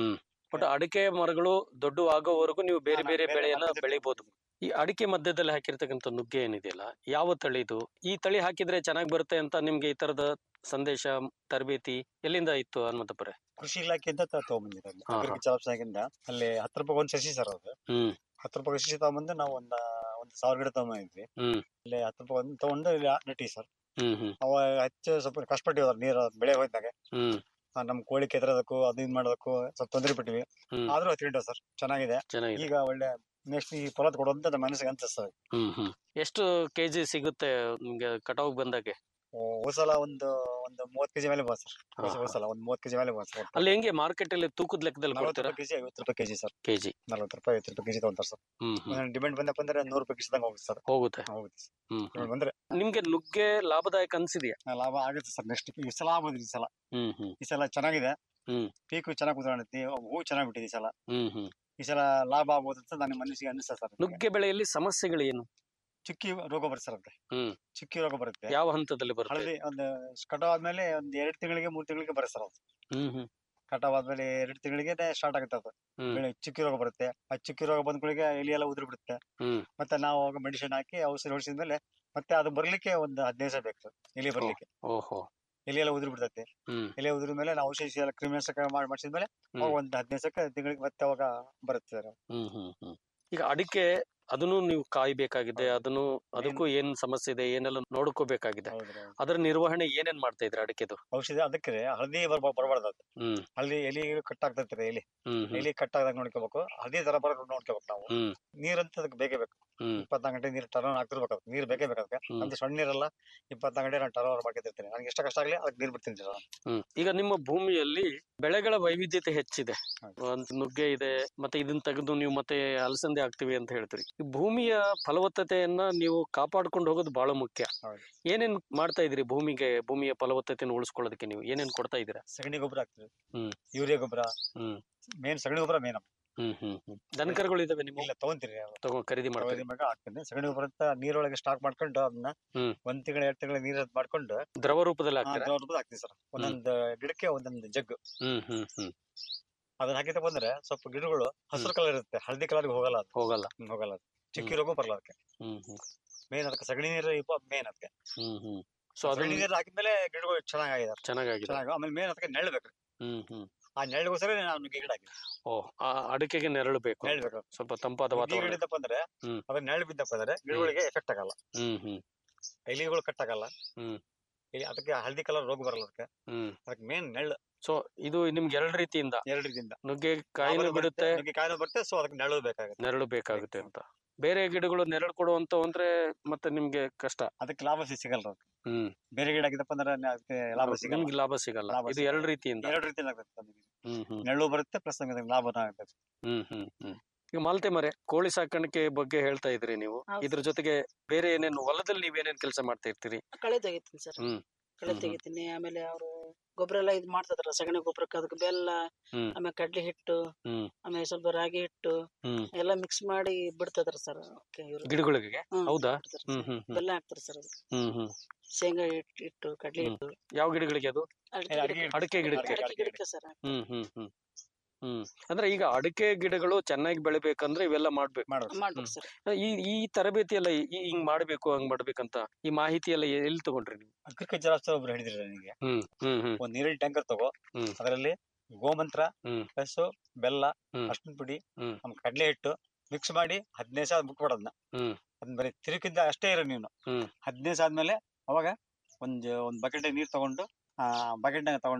ಬಟ್ ಅಡಿಕೆ ಮರಗಳು ದೊಡ್ಡ ಆಗೋವರೆಗೂ ನೀವು ಬೇರೆ ಹಾ, ಬೇರೆ ಬೇರೆ ಬೆಳೆಯನ್ನ ಮಧ್ಯದಲ್ಲಿ- ಬೆಳಿಬಹುದು ಈ ಅಡಿಕೆ ಮಧ್ಯದಲ್ಲಿ ಹಾಕಿರ್ತಕ್ಕಂಥ ನುಗ್ಗೆ ಏನಿದೆಯಲ್ಲ ಯಾವ ತಳಿದು ಈ ತಳಿ ಹಾಕಿದ್ರೆ ಚೆನ್ನಾಗಿ ಬರುತ್ತೆ ಅಂತ ನಿಮ್ಗೆ ಈ ತರದ ಸಂದೇಶ ತರಬೇತಿ ಎಲ್ಲಿಂದ ಇತ್ತು ಹನುಮಂತಪುರೆ ಕೃಷಿ ಇಲಾಖೆಯಿಂದ ತ- ತಗೊಂಬಂದಿರ ಹಾ, ಹಾ. ಅಗ್ರಿಕಲ್ಚರ್ ಆಫೀಸ್ನಾಗಿಂದ ಅಲ್ಲಿ ಹತ್ತು ರೂಪಾಯಿ ಒಂದ್ ಸಸಿ ಸರ್ ಅದು ಹ್ಮ್ ಹತ್ತು ರೂಪಾಯಿ ಸಸಿ ತಗೊಂಬಂದು ನಾವು ಒಂದ್ ಒಂದ್ ಸಾವಿರ ಗಿಡ ತಗೊಂಡಿದ್ವಿ ಹ್ಮ್ ಅಲ್ಲಿ ಹತ್ತು ರೂಪಾಯಿ ಒಂದು ತಗೊಂಡು ಇಲ್ಲಿ ನೆಟ್ಟಿ ಸರ್ ಹ್ಮ್ ಹ್ಮ್ ಅವ ಹೆಚ್ಚು ಸ್ವಲ್ಪ ಕಷ್ಟಪಟ್ಟಿವಿ ನೀರು ಬೆಳೆ ಹೋಯ್ತಾಗ ಹ್ಮ್ ನಮ್ ಕೋಳಿ ಕೆದರೋದಕ್ಕೂ ಅದು ಇದ್ ಮಾಡೋದಕ್ಕೂ ಸ್ವಲ್ಪ ತೊಂದರೆ ಪಟ್ಟಿವಿ ಹ್ಮ್ ಆದ್ರೂ ಹತ್ಕೊಂಡ್ವಿ ಸರ್ ಚೆನ್ನಾಗಿದೆ ಚೆನ್ನಾಗಿದೆ ಈಗ ಒಳ್ಳೆ ನೆಕ್ಸ್ಟ್ ಈ ಫಲ ಕೊಡುವಂತ ನಮ್ಮ ಮನಸ್ಸಿಗೆ ಅನ್ಸುತ್ತೆ ಹ್ಮ್ ಹ್ಮ್ ಎಷ್ಟು ಕೆಜಿ ಸಿಗುತ್ತೆ ನಿಮ್ಗೆ ಕಟಾವ್ ಬಂದಾಗೆ ಹೋಸಲ ಒಂದು ಒಂದು ಮೂವತ್ ಕೆಜಿ ಮೇಲೆ ಬಂದ್ ಸರ್ ಹಾ, ಹಾ. ಹೋಸಲ ಒಂದ್ ಮೂವತ್ ಕೆಜಿ ಮೇಲೆ ಬಂದ್ ಸರ್ ಅಲ್ಲಿ ಹೆಂಗೆ ಮಾರ್ಕೆಟ್ ಅಲ್ಲಿ ತೂಕದ ಲೆಕ್ಕದಲ್ಲಿ ನಲ್ವತ್ತು ಕೊಡ್ತೀರಾ ರೂಪಾಯಿ ಕೆಜಿ ಐವತ್ತು ರೂಪಾಯಿ ಕೆಜಿ ಸರ್ ಕೆಜಿ ನಲ್ವತ್ತು ರೂಪಾಯಿ ಐವತ್ತು ರೂಪಾಯಿ ಕೆಜಿ ತಗೊಂತಾರೆ ಸರ್ ಹ್ಮ್ ಹ್ಮ್ ಡಿಮ್ಯಾಂಡ್ ಬಂದಪ್ಪ ಅಂದ್ರೆ ನೂರು ರೂಪಾಯಿ ಕೆಜಿ ತಂಗ ಹೋಗುತ್ತೆ ಸರ್ ಹೋಗುತ್ತೆ ಹೋಗುತ್ತೆ ಹ್ಮ್ ಹ್ಮ್ ಡಿಮ್ಯಾಂಡ್ ಬಂದ್ರೆ ನಿಮ್ಗೆ ನುಗ್ಗೆ ಲಾಭದಾಯಕ ಅನ್ಸಿದ್ಯಾ ಆ, ಲಾಭ ಆಗುತ್ತೆ ಸರ್ ನೆಕ್ಸ್ಟ್ ಈ ಸಲ ಆಗ್ಬೋದು ಈ ಸಲ ಹ್ಮ್ ಹ್ಮ್ ಈ ಸಲ ಚೆನ್ನಾಗಿದೆ ಹ್ಮ್. ಪೀಕು ಚೆನ್ನಾಗಿ ಕುತ್ಕೊಂಡೈತಿ ಹೂ ಚೆನ್ನಾಗಿ ಬಿಟ್ಟಿದೆ ಈ ಸಲ ಹ್ಮ್ ಹ್ಮ್ ಈ ಸಲ ಲಾಭ ಆಗ್ಬೋದು ಅಂತ ನನ್ನ ಮನಸ್ಸಿಗೆ ಅನಿಸ್ತದೆ ಸರ್ ನುಗ್ಗೆ ಬೆಳೆಯಲ್ಲಿ ಸಮಸ್ಯೆಗಳು ಏನು ಚುಕ್ಕಿ ರೋಗ ಬರುತ್ತೆ ಸರ್ ಅದಕ್ಕೆ ಹ್ಮ್. ಚುಕ್ಕಿ ರೋಗ ಬರುತ್ತೆ ಯಾವ ಹಂತದಲ್ಲಿ ಬರುತ್ತೆ ಹಳದಿ ಒಂದು ಕಟಾವ್ ಆದ್ಮೇಲೆ ಒಂದ್ ಎರಡ್ ತಿಂಗಳಿಗೆ ಮೂರ್ ತಿಂಗಳಿಗೆ ಬರುತ್ತೆ ಸರ್ ಅದು ಹ್ಮ್ ಹ್ಮ್ ಕಟಾವ್ ಆದ್ಮೇಲೆ ಎರಡ್ ತಿಂಗಳಿಗೆ ಸ್ಟಾರ್ಟ್ ಆಗುತ್ತೆ ಅದು ಹ್ಮ್. ಬೆಳೆ ಚುಕ್ಕಿ ರೋಗ ಬರುತ್ತೆ ಆ ಚುಕ್ಕಿ ರೋಗ ಬಂದ್ಗಳಿಗೆ ಎಲಿ ಎಲ್ಲ ಉದುರಿ ಬಿಡುತ್ತೆ ಹ್ಮ್. ಮತ್ತೆ ನಾವು ಅವಾಗ ಮೆಡಿಸಿನ್ ಹಾಕಿ ಔಷಧಿ ಹೊಡಿಸಿದ್ಮೇಲೆ ಮತ್ತೆ ಅದು ಬರ್ಲಿಕ್ಕೆ ಒಂದು ಹದಿನೈದು ದಿವಸ ಬೇಕು ಸರ್ ಎಲಿ ಬರ್ಲಿಕ್ಕೆ ಓಹೋ ಎಲಿ ಎಲ್ಲ ಉದುರಿ ಬಿಡ್ತೈತೆ ಹ್ಮ್ ಎಲೆ ಉದುರಿದ ಮೇಲೆ ನಾವು ಔಷಧಿ ಎಲ್ಲ ಕ್ರಿಮಿನಾಶಕ ಮಾಡಿ ಮಾಡಿಸಿದ್ಮೇಲೆ ಅವಾಗ ಹ್ಮ್. ಒಂದು ಹದಿನೈದು ದಿವಸಕ್ಕೆ ತಿಂಗಳಿಗೆ ಮತ್ತೆ ಅವಾಗ ಬರುತ್ತೆ ಸರ್ ಹ್ಮ್ ಹ್ಮ್ ಹ್ಮ್ ಈಗ ಅಡಿಕೆ ಅದನ್ನು ನೀವು ಕಾಯ್ಬೇಕಾಗಿದೆ ಹೌದು. ಅದನ್ನು ಅದಕ್ಕೂ ಏನ್ ಸಮಸ್ಯೆ ಇದೆ ಏನೆಲ್ಲ ನೋಡ್ಕೋಬೇಕಾಗಿದೆ ಹೌದ್ರಿ ಹೌದು. ಅದರ ನಿರ್ವಹಣೆ ಏನೇನ್ ಮಾಡ್ತಾ ಇದ್ರೆ ಅಡಿಕೆದು ಔಷಧಿ ಅದಕ್ಕೆ ಹಳದಿ ಬರ್ಬ ಬರಬಾರ್ದು ಅದು ಹ್ಮ್ ಹಳದಿ ಎಲಿ ಕಟ್ ಆಗ್ತೈತ್ರಿ ಎಲಿ ಹ್ಮ್ ಹ್ಮ್ ಎಲಿ ಕಟ್ ಆಗದಾಗ ನೋಡ್ಕೋಬೇಕು ಹಳದಿ ತರ ಬರ ನೋಡ್ಕೋಬೇಕು ನಾವು ಹ್ಮ್ ನೀರಂತ ಅದಕ್ಕೆ ಬೇಕೇ ಬೇಕು ಹ್ಮ್ ಇಪ್ಪತ್ನಾಲ್ಕು ಗಂಟೆ ನೀರು ಟರ್ನ್ ಆಗ್ತಿರ್ಬೇಕು ಅದಕ್ಕೆ ನೀರು ಬೇಕೇ ಬೇಕು ಅದಕ್ಕೆ ಹ್ಮ್. ಅಂತ ಸಣ್ಣ ನೀರಲ್ಲ ಇಪ್ಪತ್ನಾಲ್ಕು ಗಂಟೆ ನಾನು ಟರ್ನ್ ಮಾಡ್ಕೊತಿರ್ತೀನಿ ನನಗೆ ಎಷ್ಟು ಕಷ್ಟ ಆಗ್ಲಿ ಅದಕ್ಕೆ ನೀರು ಬಿಡ್ತೀನಿ ಸರ್ ಹ್ಮ್ ಈಗ ನಿಮ್ಮ ಭೂಮಿಯಲ್ಲಿ ಬೆಳೆಗಳ ವೈವಿಧ್ಯತೆ ಹೆಚ್ಚಿದೆ ಹೌದು. ಒಂದ್ ನುಗ್ಗೆ ಇದೆ ಮತ್ತೆ ಇದನ್ನ ತೆಗೆದು ನೀವು ಮತ್ತೆ ಅಲಸಂದೆ ಹಾಕ್ತಿವಿ ಅಂತ ಹೇಳ್ತೀರಿ ಈ ಭೂಮಿಯ ಫಲವತ್ತತೆಯನ್ನ ನೀವು ಕಾಪಾಡ್ಕೊಂಡು ಹೋಗೋದು ಬಹಳ ಮುಖ್ಯ ಹೌದು. ಏನೇನ್ ಮಾಡ್ತಾ ಇದೀರಿ ಭೂಮಿಗೆ ಭೂಮಿಯ ಫಲವತ್ತತೆಯನ್ನು ಉಳಿಸ್ಕೊಳ್ಳೋದಕ್ಕೆ ನೀವು ಏನೇನ್ ಕೊಡ್ತಾ ಇದೀರಾ ಸಗಣಿ ಗೊಬ್ಬರ ಹಾಕ್ತೀವಿ ಹ್ಮ್. ಯೂರಿಯಾ ಗೊಬ್ಬರ ಹ್ಮ್ ಮೇನ್ ಸಗಣಿ ಗೊಬ್ಬರ ಮೇನ್ ಹ್ಮ್ ಹ್ಮ್ ಹ್ಮ್ ದನಕರುಗಳು ಇದಾವೆ ನಿಮ್ಮ ಇಲ್ಲ ತಗೊಂತೀರಿ ತಗೊಂಡ್ ಖರೀದಿ ಮಾಡ್ತೀರಿ ತಗೊಂಡ್ ಮಗ ಹಾಕ್ತೀನಿ ಸಗಣಿ ಗೊಬ್ಬರ ಅಂತ ನೀರೊಳಗೆ ಸ್ಟಾಕ್ ಮಾಡ್ಕೊಂಡು ಅದನ್ನ ಹ್ಮ್. ಒಂದ್ ತಿಂಗಳ ಎರಡ್ ತಿಂಗಳ ನೀರ್ ಮಾಡ್ಕೊಂಡು ದ್ರವ ರೂಪದಲ್ಲಿ ಆ ಹಾಕ್ತೀರಾ ದ್ರವ ರೂಪದಲ್ಲಿ ಹಾಕ್ತೀವಿ ಸರ್ ಒಂದೊಂದು ಗಿಡಕ್ಕೆ ಒಂದೊಂದು ಜಗ್ ಹ್ಮ್ ಹ್ಮ್ ಹ್ಮ್ ಅದನ್ನ ಹಾಕಿದ ಬಂದ್ರೆ ಸ್ವಲ್ಪ ಗಿಡಗಳು ಹಸಿರು ಕಲರ್ ಇರುತ್ತೆ ಹಳದಿ ಕಲರ್ ಹೋಗಲ್ಲ ಅದು ಹೋಗಲ್ಲ ಹ್ಮ್, ಹೋಗಲ್ಲ ಅದು ಚುಕ್ಕಿ ರೋಗ ಬರಲ್ಲ ಅದಕ್ಕೆ ಹ್ಮ್ ಹ್ಮ್ ಮೇನ್ ಅದಕ್ಕೆ ಸಗಣಿ ನೀರು ಮೇನ್ ಅದಕ್ಕೆ ಹ್ಮ್ ಹ್ಮ್ ಸೊ ಸಗಣಿ ಅದ್ರಲ್ಲಿ ನೀರು ಹಾಕಿದ್ಮೇಲೆ ಗಿಡಗಳು ಚೆನ್ನಾಗಿದೆ ಚೆನ್ನಾಗಿದೆ ಚೆನ್ನಾಗಿ ಆಮೇಲೆ ಮೇನ್ ಅದಕ್ಕೆ ನೆರಳು ಬೇಕು ಹ್ಮ್ ಹ್ಮ್ ಆ ನೆರಳಿಗೋಸ್ಕರ ನಾವು ನುಗ್ಗೆ ಗಿಡ ಹಾಕಿದ್ವಿ ಓ ಆ ಅಡಿಕೆಗೆ ನೆರಳು ಬೇಕು ನೆರಳು ಬೇಕು ಸ್ವಲ್ಪ ತಂಪಾದ ನುಗ್ಗೆ ವಾತಾವರಣ ಗಿಡ ಇದ್ದಪ್ಪ ಅಂದ್ರೆ ಹ್ಮ್. ಅದ್ರ ನೆರಳು ಬಿದ್ದಪ್ಪ ಅಂದ್ರೆ ಗಿಡಗಳಿಗೆ ಎಫೆಕ್ಟ್ ಆಗಲ್ಲ ಹ್ಮ್ ಹ್ಮ್ ಎಲಿಗಳು ಕಟ್ ಆಗಲ್ಲ ಹ್ಮ್. ಎಲಿ- ಅದಕ್ಕೆ ಹಳದಿ ಕಲರ್ ರೋಗ ಬರಲ್ಲ ಅದಕ್ಕೆ ಹ್ಮ್ ಅದಕ್ಕೆ ಮೇನ್ ನೆರಳು ಸೊ ಇದು ನಿಮ್ಗೆ ಎರಡ್ ರೀತಿಯಿಂದ ಎರಡು ರೀತಿಯಿಂದ ನುಗ್ಗೆ ಕಾಯಿನೂ ಆಮೇಲೆ ಬಿಡುತ್ತೆ ನುಗ್ಗೆ ಕಾಯಿಲೆ ಬರುತ್ತೆ ಸೊ ಅದಕ್ಕೆ ನೆರಳು ಬೇಕಾಗುತ್ತೆ ನೆರಳು ಬೇಕಾಗುತ್ತೆ ಅಂತ ಬೇರೆ ಗಿಡಗಳು ನೆರಳು ಕೊಡುವಂತ ಅಂದ್ರೆ ಮತ್ತೆ ನಿಮ್ಗೆ ಕಷ್ಟ ಅದಕ್ಕೆ ಲಾಭ ಸಿ- ಸಿಗಲ್ಲ ಅದು. ಹ್ಮ್ ಬೇರೆ ಗಿಡ ಆಗಿದ್ದಪ್ಪ ಅಂದ್ರೆ ಅದಕ್ಕೆ ಲಾಭ ಸಿಗಲ್ಲ ನಿಮ್ಗೆ ಲಾಭ ಸಿಗಲ್ಲ ಲಾಭ ಇದು ಸಿಗಲ್ಲ. ಎರಡ್ ರೀತಿಯಿಂದ ಎರಡು ರೀತಿಯಿಂದ ಆಗುತ್ತೆ ನಮಗೆ. ಹ್ಮ್ ಹ್ಮ್ ನೆರಳು ಬರುತ್ತೆ ಪ್ಲಸ್ ನಮಗೆ ಲಾಭ ಆಗುತ್ತೆ ಹ್ಮ್ ಹ್ಮ್ ಹ್ಮ್ ಈಗ ಮಾಲ್ತೆ ಮರೆ ಕೋಳಿ ಸಾಕಾಣಿಕೆ ಬಗ್ಗೆ ಹೇಳ್ತಾ ಇದ್ರಿ ನೀವು ಹೌದು. ಇದ್ರ ಜೊತೆಗೆ ಬೇರೆ ಏನೇನು ಹೊಲದಲ್ಲಿ ನೀವೇನೇನ್ ಕೆಲಸ ಮಾಡ್ತಾ ಇರ್ತೀರಿ ಕಳೆ ತೆಗಿತೀನಿ ಸರ್ ಹ್ಮ್. ಕಳೆ ಹ್ಮ್ ಹ್ಮ್. ತೆಗಿತೀನಿ ಆಮೇಲೆ ಅವರು ಗೊಬ್ಬರ ಎಲ್ಲ ಇದ್ ಮಾಡ್ತಿದ್ರ ಸಗಣಿ ಗೊಬ್ಬರಕ್ಕೆ ಅದಕ್ಕೆ ಬೆಲ್ಲ ಹ್ಮ್. ಆಮೇಲೆ ಕಡ್ಲಿ ಹಿಟ್ಟು ಹ್ಮ್. ಆಮೇಲೆ ಸ್ವಲ್ಪ ರಾಗಿ ಹಿಟ್ಟು ಹ್ಮ್. ಎಲ್ಲ ಮಿಕ್ಸ್ ಮಾಡಿ ಬಿಡ್ತದ್ರ ಸರ್ ಗಿಡಗಳಿಗೆ ಹೌದಾ ಹ್ಮ್ ಹ್ಮ್ ಹ್ಮ್ ಬೆಲ್ಲ ಹಾಕ್ತಾರ ಸರ್ ಅದಕ್ಕೆ ಹ್ಮ್ ಹ್ಮ್ ಶೇಂಗಾ ಹಿಟ್ಟು ಹಿಟ್ಟು ಕಡ್ಲಿ ಹ್ಮ್. ಹಿಟ್ಟು ಯಾವ ಗಿಡಗಳಿಗೆ ಅದು ಅಡಿಕೆ ಅಡಿಕೆ ಗಿಡಕ್ಕೆ- ಅಡಿಕೆ ಗಿಡಕ್ಕೆ ಅಡಿಕೆ ಗಿಡಕ್ಕೆ ಸರ್ ಹ್ಮ್ ಹ್ಮ್ ಹ್ಮ್ ಹ್ಮ್ ಅಂದ್ರೆ ಈಗ ಅಡಿಕೆ ಗಿಡಗಳು ಚೆನ್ನಾಗಿ ಬೆಳಿಬೇಕಂದ್ರೆ ಇವೆಲ್ಲ ಮಾಡ್ಬೇಕು ಮಾಡ್ಬೇಕು ಮಾಡ್ಬೇಕು ಸರ್ ಈ ಈ ತರಬೇತಿ ಎಲ್ಲ ಈ ಹಿಂಗ್ ಮಾಡ್ಬೇಕು ಹಂಗ್ ಮಾಡ್ಬೇಕಂತ ಈ ಮಾಹಿತಿ ಎಲ್ಲ ಎಲ್ಲಿ ತಗೊಂಡ್ರಿ ನೀವು ಅಗ್ರಿಕಲ್ಚರ್ ಅಷ್ಟೇ ಒಬ್ರು ಹಿಡಿದಿರ ನನಗೆ ಹ್ಮ್ ಹ್ಮ್ ಹ್ಮ್ ಒಂದ್ ನೀರಿನ ಟ್ಯಾಂಕರ್ ತಗೋ ಹ್ಮ್. ಅದರಲ್ಲಿ ಗೋಮಂತ್ರ ಹ್ಮ್. ಪ್ಲಸ್ ಬೆಲ್ಲ ಹ್ಮ್. ಅರ್ಶಿನ ಪುಡಿ ಹ್ಮ್. ನಮ್ ಕಡ್ಲೆ ಹಿಟ್ಟು ಮಿಕ್ಸ್ ಮಾಡಿ ಹದಿನೈದು ಸಾವಿರ ಬಿಟ್ಬಿಡ ಅದನ್ನ ಹ್ಮ್. ಅದನ್ನ ಬರೀ ತಿರುಗಿದ್ದ ಅಷ್ಟೇ ಇರೋ ನೀನು ಹ್ಮ್. ಹದಿನೈದು ಸಾವಿರ ಆದ್ಮೇಲೆ ಅವಾಗ ಒಂದ್ ಒಂದ್ ಬಕೆಟ್ ನೀರ್ ತಗೊಂಡು ಆ ಬಕೆಟ್ ನಾಗ ತಗೊಂಡು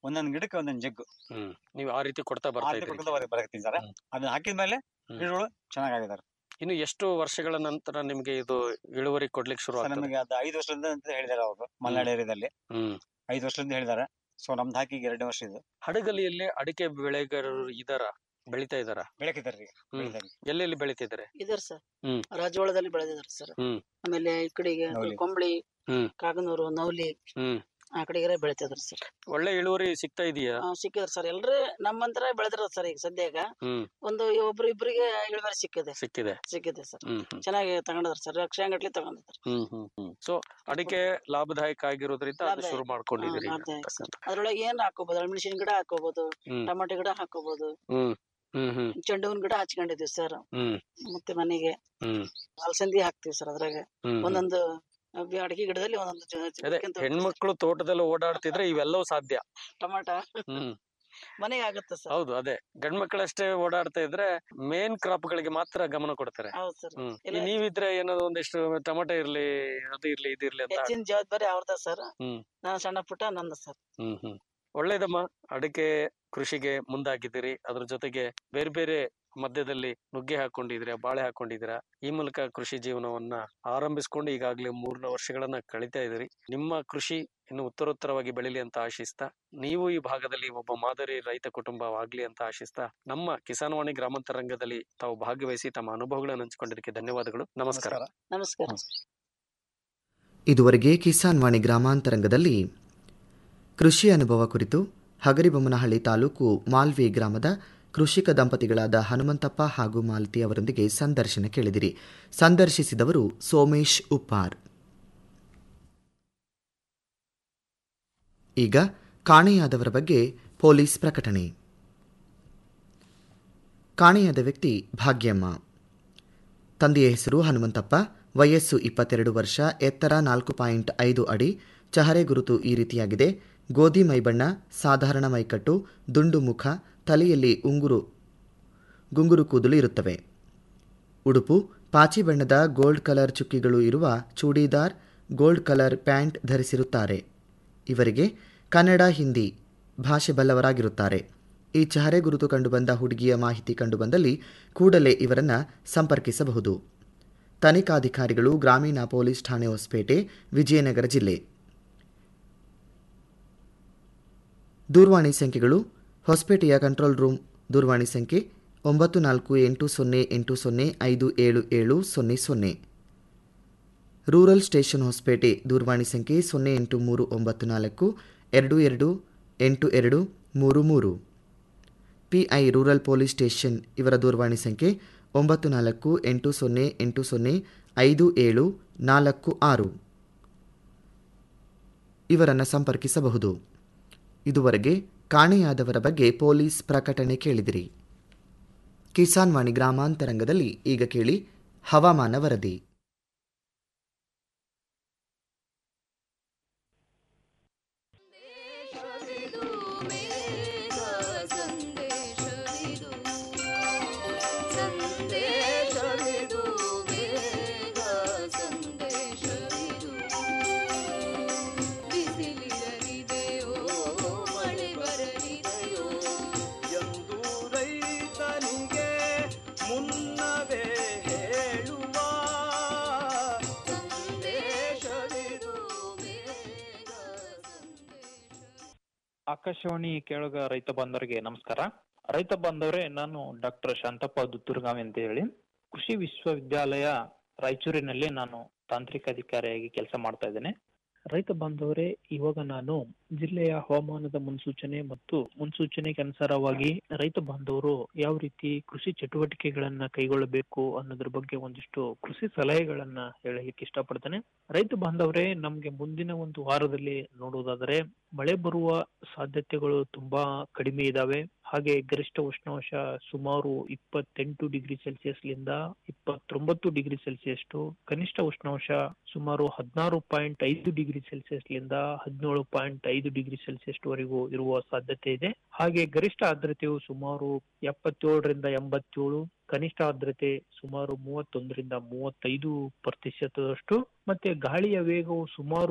ಒಂದೊಂದು ಗಿಡಕ್ಕೆ ಒಂದೊಂದು ಜಗ್ಗು ಹ್ಮ್ ನೀವು ಆ ರೀತಿ ಕೊಡ್ತಾ ಬರ್ತಾ ಆರ್ಥಿಕ ಇದ್ರಿ ಕೊಡ್ತಾ ಬರಕತ್ತೀನಿ ಸರ್ ಹ್ಮ್. ಅದನ್ನ ಹಾಕಿದ್ಮೇಲೆ ಹ್ಮ್. ಗಿಡಗಳು ಚೆನ್ನಾಗಿದ್ದಾರೆ ಇನ್ನು ಎಷ್ಟು ವರ್ಷಗಳ ನಂತರ ನಿಮ್ಗೆ ಇದು ಇಳುವರಿ ಕೊಡ್ಲಿಕ್ಕೆ ಶುರು ಸರ್ ಆಗ್ತದೆ ನಮಗೆ ಅದು ಐದು ವರ್ಷದಿಂದ ಅಂತ ಹೇಳಿದ್ದಾರೆ ಅವರು ಮಲೆನಾಡು ಏರಿಯಾದಲ್ಲಿ ಹ್ಮ್ ಐದು ವರ್ಷದಿಂದ ಹೇಳಿದ್ದಾರೆ ಸೊ ನಮ್ದು ಹಾಕಿ ಈಗ ಎರಡನೇ ವರ್ಷ ಇದು ಹಡಗಲಿಯಲ್ಲಿ ಅಡಿಕೆ ಬೆಳೆಗಾರರು ಇದಾರ ಬೆಳಿತಾ ಇದಾರ ಬೆಳಕಿದ್ದಾರೆ ಈಗ ಹ್ಮ್ ಬೆಳಿತಾರೆ ಎಲ್ಲೆಲ್ಲಿ ಬೆಳಿತಿದ್ದಾರೆ ಇದಾರೆ ಸರ್ ಹ್ಮ್. ರಾಜವಾಳದಲ್ಲಿ ಬೆಳೆದಿದ್ದಾರೆ ಸರ್ ಹ್ಮ್. ಆಮೇಲೆ ಈ ಕಡೆಗೆ ನವಲಿ. ಕೊಂಬಳಿ ಹ್ಮ್. ಕಾಗನೂರು ನವಲಿ ಹ್ಮ್ ಆ ಕಡೆಗೆ ಬೆಳಿತಿದ್ರು ಸರ್ ಒಳ್ಳೆ ಇಳುವರಿ ಸಿಗ್ತಾ ಇದೆಯಾ ಆ, ಸಿಕ್ಕಿದ್ರು ಸರ್ ಎಲ್ರು ನಮ್ಮಂತರ ಬೆಳೆದಿರೋದು ಸರ್ ಈಗ ಸದ್ಯಾಗ ಹ್ಮ್ ಒಂದು ಒಬ್ರು ಇಬ್ರಿಗೆ ಇಳುವರಿ ಸಿಕ್ಕಿದೆ ಸಿಕ್ಕಿದೆ ಸಿಕ್ಕಿದೆ ಸರ್ ಹ್ಮ್ ಹ್ಮ್ ಚೆನ್ನಾಗಿ ತಗೊಂಡಿದ್ರು ಸರ್ ಲಕ್ಷಾಂಗಟ್ಲೆ ತಗೊಂಡಿದ್ರು ಹ್ಮ್ ಹ್ಮ್ ಹ್ಮ್ ಸೊ ಅಡಿಕೆ ಲಾಭದಾಯಕ ಆಗಿರೋದ್ರಿಂದ ಅದು ಲಾಭದಾಯಕ. ಶುರು ಮಾಡ್ಕೊಂಡಿದ್ದೀರಿ ಹಾ, ಈಗ ಲಾಭದಾಯಕ ಅಂತಕ್ಕಂಥ. ಅದ್ರೊಳಗೆ ಏನ್ ಹಾಕೋಬಹುದು ಮೆಣಸಿನ ಗಿಡ ಹಾಕೋಬಹುದು ಹ್ಮ್ ಟಮಾಟೆ ಗಿಡ ಹಾಕೋಬಹುದು ಹ್ಮ್ ಹ್ಮ್ ಹ್ಮ್ ಚೆಂಡು ಹೂವಿನ ಗಿಡ ಹಚ್ಕೊಂಡಿದೀವಿ ಸರ್ ಹ್ಮ್ ಮತ್ತೆ ಮನೆಗೆ ಹ್ಮ್ ಅಲಸಂದಿ ಹಾಕ್ತಿವಿ ಸರ್ ಅದ್ರಾಗ ಹ್ಮ್ ಹ್ಮ್ ಒಂದೊಂದು ಅಬ್ಬಿ ಅಡಿಕೆ ಗಿಡದಲ್ಲಿ ಒಂದೊಂದು ಜ- ಜ- ಅದೇ ಗಿಡಕ್ಕಿಂತ ಹೆಣ್ಮಕ್ಳು ತೋಟದಲ್ಲಿ ಓಡಾಡ್ತಿದ್ರೆ ಇವೆಲ್ಲವೂ ಸಾಧ್ಯ ಟಮಾಟ ಹ್ಮ್ ಮನೆಗೆ ಆಗುತ್ತೆ ಸರ್ ಹೌದು ಅದೇ ಗಂಡ್ಮಕ್ಳಷ್ಟೇ ಓಡಾಡ್ತಾ ಇದ್ರೆ ಮೇನ್ ಕ್ರಾಪ್ ಗಳಿಗೆ ಮಾತ್ರ ಗಮನ ಕೊಡ್ತಾರೆ ಹೌದು ಸರ್ ಹ್ಮ್ ಇಲ್ಲ. ಈ ನೀವಿದ್ರೆ ಏನೋ ಒಂದಿಷ್ಟು ಟೊಮೆಟೊ ಇರ್ಲಿ ಅದು ಇರ್ಲಿ ಇದಿರ್ಲಿ ಅಂತ ಹೆಚ್ಚಿನ ಜವಾಬ್ದಾರಿ ಅವ್ರದ ಸರ್ ಹ್ಮ್. ನಾನು ಸಣ್ಣ ಪುಟ್ಟ ನಂದ ಸರ್ ಹ್ಮ್ ಹ್ಮ್ ಒಳ್ಳೇದಮ್ಮ ಅಡಿಕೆ ಕೃಷಿಗೆ ಮುಂದಾಗಿದ್ದೀರಿ ಅದ್ರ ಜೊತೆಗೆ ಬೇರೆ ಬೇರೆ ಮಧ್ಯದಲ್ಲಿ ನುಗ್ಗೆ ಹಾಕೊಂಡಿದ್ದೀರಾ ಬಾಳೆ ಹಾಕೊಂಡಿದ್ದೀರಾ ಈ ಮೂಲಕ ಕೃಷಿ ಜೀವನವನ್ನ ಆರಂಭಿಸ್ಕೊಂಡು ಈಗಾಗಲೇ ಮೂರ್ನ ವರ್ಷಗಳನ್ನ ಕಳಿತಾ ಇದ್ದೀರಿ ನಿಮ್ಮ ಕೃಷಿ ಇನ್ನು ಉತ್ತರೋತ್ತರವಾಗಿ ಬೆಳಿಲಿ ಅಂತ ಆಶಿಸ್ತಾ ನೀವು ಈ ಭಾಗದಲ್ಲಿ ಒಬ್ಬ ಮಾದರಿ ರೈತ ಕುಟುಂಬವಾಗ್ಲಿ ಅಂತ ಆಶಿಸ್ತಾ ನಮ್ಮ ಕಿಸಾನ್ ವಾಣಿ ಗ್ರಾಮಾಂತರ ರಂಗದಲ್ಲಿ ತಾವು ಭಾಗವಹಿಸಿ ತಮ್ಮ ಅನುಭವಗಳನ್ನು ಹಂಚಿಕೊಂಡಿದ್ದಕ್ಕೆ ಧನ್ಯವಾದಗಳು ನಮಸ್ಕಾರ ನಮಸ್ಕಾರ ನಮಸ್ಕಾರ ಇದುವರೆಗೆ ಕಿಸಾನ್ ವಾಣಿ ಗ್ರಾಮಾಂತರಂಗದಲ್ಲಿ ಕೃಷಿ ಅನುಭವ ಕುರಿತು ಹಗರಿಬೊಮ್ಮನಹಳ್ಳಿ ತಾಲೂಕು ಮಾಲ್ವಿ ಗ್ರಾಮದ ಕೃಷಿಕ ದಂಪತಿಗಳಾದ ಹನುಮಂತಪ್ಪ ಹಾಗೂ ಮಾಲತಿ ಅವರೊಂದಿಗೆ ಸಂದರ್ಶನ ಕೇಳಿದಿರಿ ಸಂದರ್ಶಿಸಿದವರು ಸೋಮೇಶ್ ಉಪ್ಪಾರ್ ಈಗ ಕಾಣೆಯಾದವರ ಬಗ್ಗೆ ಪೊಲೀಸ್ ಪ್ರಕಟಣೆ ಕಾಣೆಯಾದ ವ್ಯಕ್ತಿ ಭಾಗ್ಯಮ್ಮ ತಂದೆಯ ಹೆಸರು ಹನುಮಂತಪ್ಪ ವಯಸ್ಸು ಇಪ್ಪತ್ತೆರಡು ವರ್ಷ ಎತ್ತರ ನಾಲ್ಕು ಪಾಯಿಂಟ್ ಐದು ಅಡಿ ಚಹರೆ ಗುರುತು ಈ ರೀತಿಯಾಗಿದೆ ಗೋಧಿ ಮೈಬಣ್ಣ ಸಾಧಾರಣ ಮೈಕಟ್ಟು ದುಂಡು ಮುಖ ತಲೆಯಲ್ಲಿ ಉಂಗುರು ಗುಂಗುರು ಕೂದಲು ಇರುತ್ತವೆ ಉಡುಪು ಪಾಚಿ ಬಣ್ಣದ ಗೋಲ್ಡ್ ಕಲರ್ ಚುಕ್ಕಿಗಳು ಇರುವ ಚೂಡಿದಾರ್ ಗೋಲ್ಡ್ ಕಲರ್ ಪ್ಯಾಂಟ್ ಧರಿಸಿರುತ್ತಾರೆ ಇವರಿಗೆ ಕನ್ನಡ ಹಿಂದಿ ಭಾಷೆ ಬಲ್ಲವರಾಗಿರುತ್ತಾರೆ ಈ ಚಹರೆ ಗುರುತು ಕಂಡುಬಂದ ಹುಡುಗಿಯ ಮಾಹಿತಿ ಕಂಡುಬಂದಲ್ಲಿ ಕೂಡಲೇ ಇವರನ್ನು ಸಂಪರ್ಕಿಸಬಹುದು ತನಿಖಾಧಿಕಾರಿಗಳು ಗ್ರಾಮೀಣ ಪೊಲೀಸ್ ಠಾಣೆ ಹೊಸಪೇಟೆ ವಿಜಯನಗರ ಜಿಲ್ಲೆ ದೂರವಾಣಿ ಸಂಖ್ಯೆಗಳು ಹೊಸಪೇಟೆಯ ಕಂಟ್ರೋಲ್ ರೂಮ್ ದೂರವಾಣಿ ಸಂಖ್ಯೆ ಒಂಬತ್ತು ನಾಲ್ಕು ಎಂಟು ಸೊನ್ನೆ ಎಂಟು ಸೊನ್ನೆ ಐದು ಏಳು ಏಳು ಸೊನ್ನೆ ಸೊನ್ನೆ ರೂರಲ್ ಸ್ಟೇಷನ್ ಹೊಸಪೇಟೆ ದೂರವಾಣಿ ಸಂಖ್ಯೆ ಸೊನ್ನೆ ಎಂಟು ಮೂರು ಒಂಬತ್ತು ನಾಲ್ಕು ಎರಡು ಎರಡು ಎಂಟು ಎರಡು ಮೂರು ಮೂರು ಪಿಐ ರೂರಲ್ ಪೊಲೀಸ್ ಸ್ಟೇಷನ್ ಇವರ ದೂರವಾಣಿ ಸಂಖ್ಯೆ ಒಂಬತ್ತು ನಾಲ್ಕು ಎಂಟು ಸೊನ್ನೆ ಎಂಟು ಸೊನ್ನೆ ಐದು ಏಳು ನಾಲ್ಕು ಆರು ಇವರನ್ನು ಸಂಪರ್ಕಿಸಬಹುದು ಇದುವರೆಗೆ ಕಾಣೆಯಾದವರ ಬಗ್ಗೆ ಪೊಲೀಸ್ ಪ್ರಕಟಣೆ ಕೇಳಿದಿರಿ ಕಿಸಾನ್ ವಾಣಿ ಗ್ರಾಮಾಂತರಂಗದಲ್ಲಿ ಈಗ ಕೇಳಿ ಹವಾಮಾನ ವರದಿ ಎಂದು ರೈತನಿಗೆ ಮುನ್ನವೇ ಹೇಳುವ ಸಂದೇಶವಿದು ಆಕಾಶವಾಣಿ ಕೇಳುಗ ರೈತ ಬಾಂಧವರಿಗೆ ನಮಸ್ಕಾರ ರೈತ ಬಾಂಧವರೇ ನಾನು ಡಾಕ್ಟರ್ ಶಾಂತಪ್ಪ ದುತ್ತೂರ್ಗಾವಿ ಅಂತ ಹೇಳಿ ಕೃಷಿ ವಿಶ್ವವಿದ್ಯಾಲಯ ರಾಯಚೂರಿನಲ್ಲಿ ನಾನು ತಾಂತ್ರಿಕ ಅಧಿಕಾರಿಯಾಗಿ ಕೆಲಸ ಮಾಡ್ತಾ ಇದ್ದೇನೆ ರೈತ ಬಾಂಧವರೇ ಇವಾಗ ನಾನು ಜಿಲ್ಲೆಯ ಹವಾಮಾನದ ಮುನ್ಸೂಚನೆ ಮತ್ತು ಮುನ್ಸೂಚನೆಗೆ ಅನುಸಾರವಾಗಿ ರೈತ ಬಾಂಧವರು ಯಾವ ರೀತಿ ಕೃಷಿ ಚಟುವಟಿಕೆಗಳನ್ನ ಕೈಗೊಳ್ಳಬೇಕು ಅನ್ನೋದ್ರ ಬಗ್ಗೆ ಒಂದಿಷ್ಟು ಕೃಷಿ ಸಲಹೆಗಳನ್ನ ಹೇಳಲಿಕ್ಕೆ ಇಷ್ಟಪಡ್ತೇನೆ ರೈತ ಬಾಂಧವರೇ ನಮ್ಗೆ ಮುಂದಿನ ಒಂದು ವಾರದಲ್ಲಿ ನೋಡುವುದಾದರೆ ಮಳೆ ಬರುವ ಸಾಧ್ಯತೆಗಳು ತುಂಬಾ ಕಡಿಮೆ ಇದಾವೆ ಹಾಗೆ ಗರಿಷ್ಠ ಉಷ್ಣಾಂಶ ಸುಮಾರು ಇಪ್ಪತ್ತೆಂಟು ಡಿಗ್ರಿ ಸೆಲ್ಸಿಯಸ್ ಲಿಂದ ಇಪ್ಪತ್ತೊಂಬತ್ತು ಡಿಗ್ರಿ ಸೆಲ್ಸಿಯಸ್ ಕನಿಷ್ಠ ಉಷ್ಣಾಂಶ ಸುಮಾರು ಹದಿನಾರು ಪಾಯಿಂಟ್ ಐದು ಡಿಗ್ರಿ ಸೆಲ್ಸಿಯಸ್ ಲಿಂದ ಹದಿನೇಳು ಪಾಯಿಂಟ್ ಐದು ಡಿಗ್ರಿ ಸೆಲ್ಸಿಯಸ್ ವರೆಗೂ ಇರುವ ಸಾಧ್ಯತೆ ಇದೆ ಹಾಗೆ ಗರಿಷ್ಠ ಆರ್ದ್ರತೆಯು ಸುಮಾರು ಎಪ್ಪತ್ತೇಳರಿಂದ ಎಂಬತ್ತೇಳು ಕನಿಷ್ಠ ಆರ್ದ್ರತೆ ಸುಮಾರು ಮೂವತ್ತೊಂದರಿಂದ ಮೂವತ್ತೈದು ಪ್ರತಿಶತದಷ್ಟು ಮತ್ತೆ ಗಾಳಿಯ ವೇಗವು ಸುಮಾರು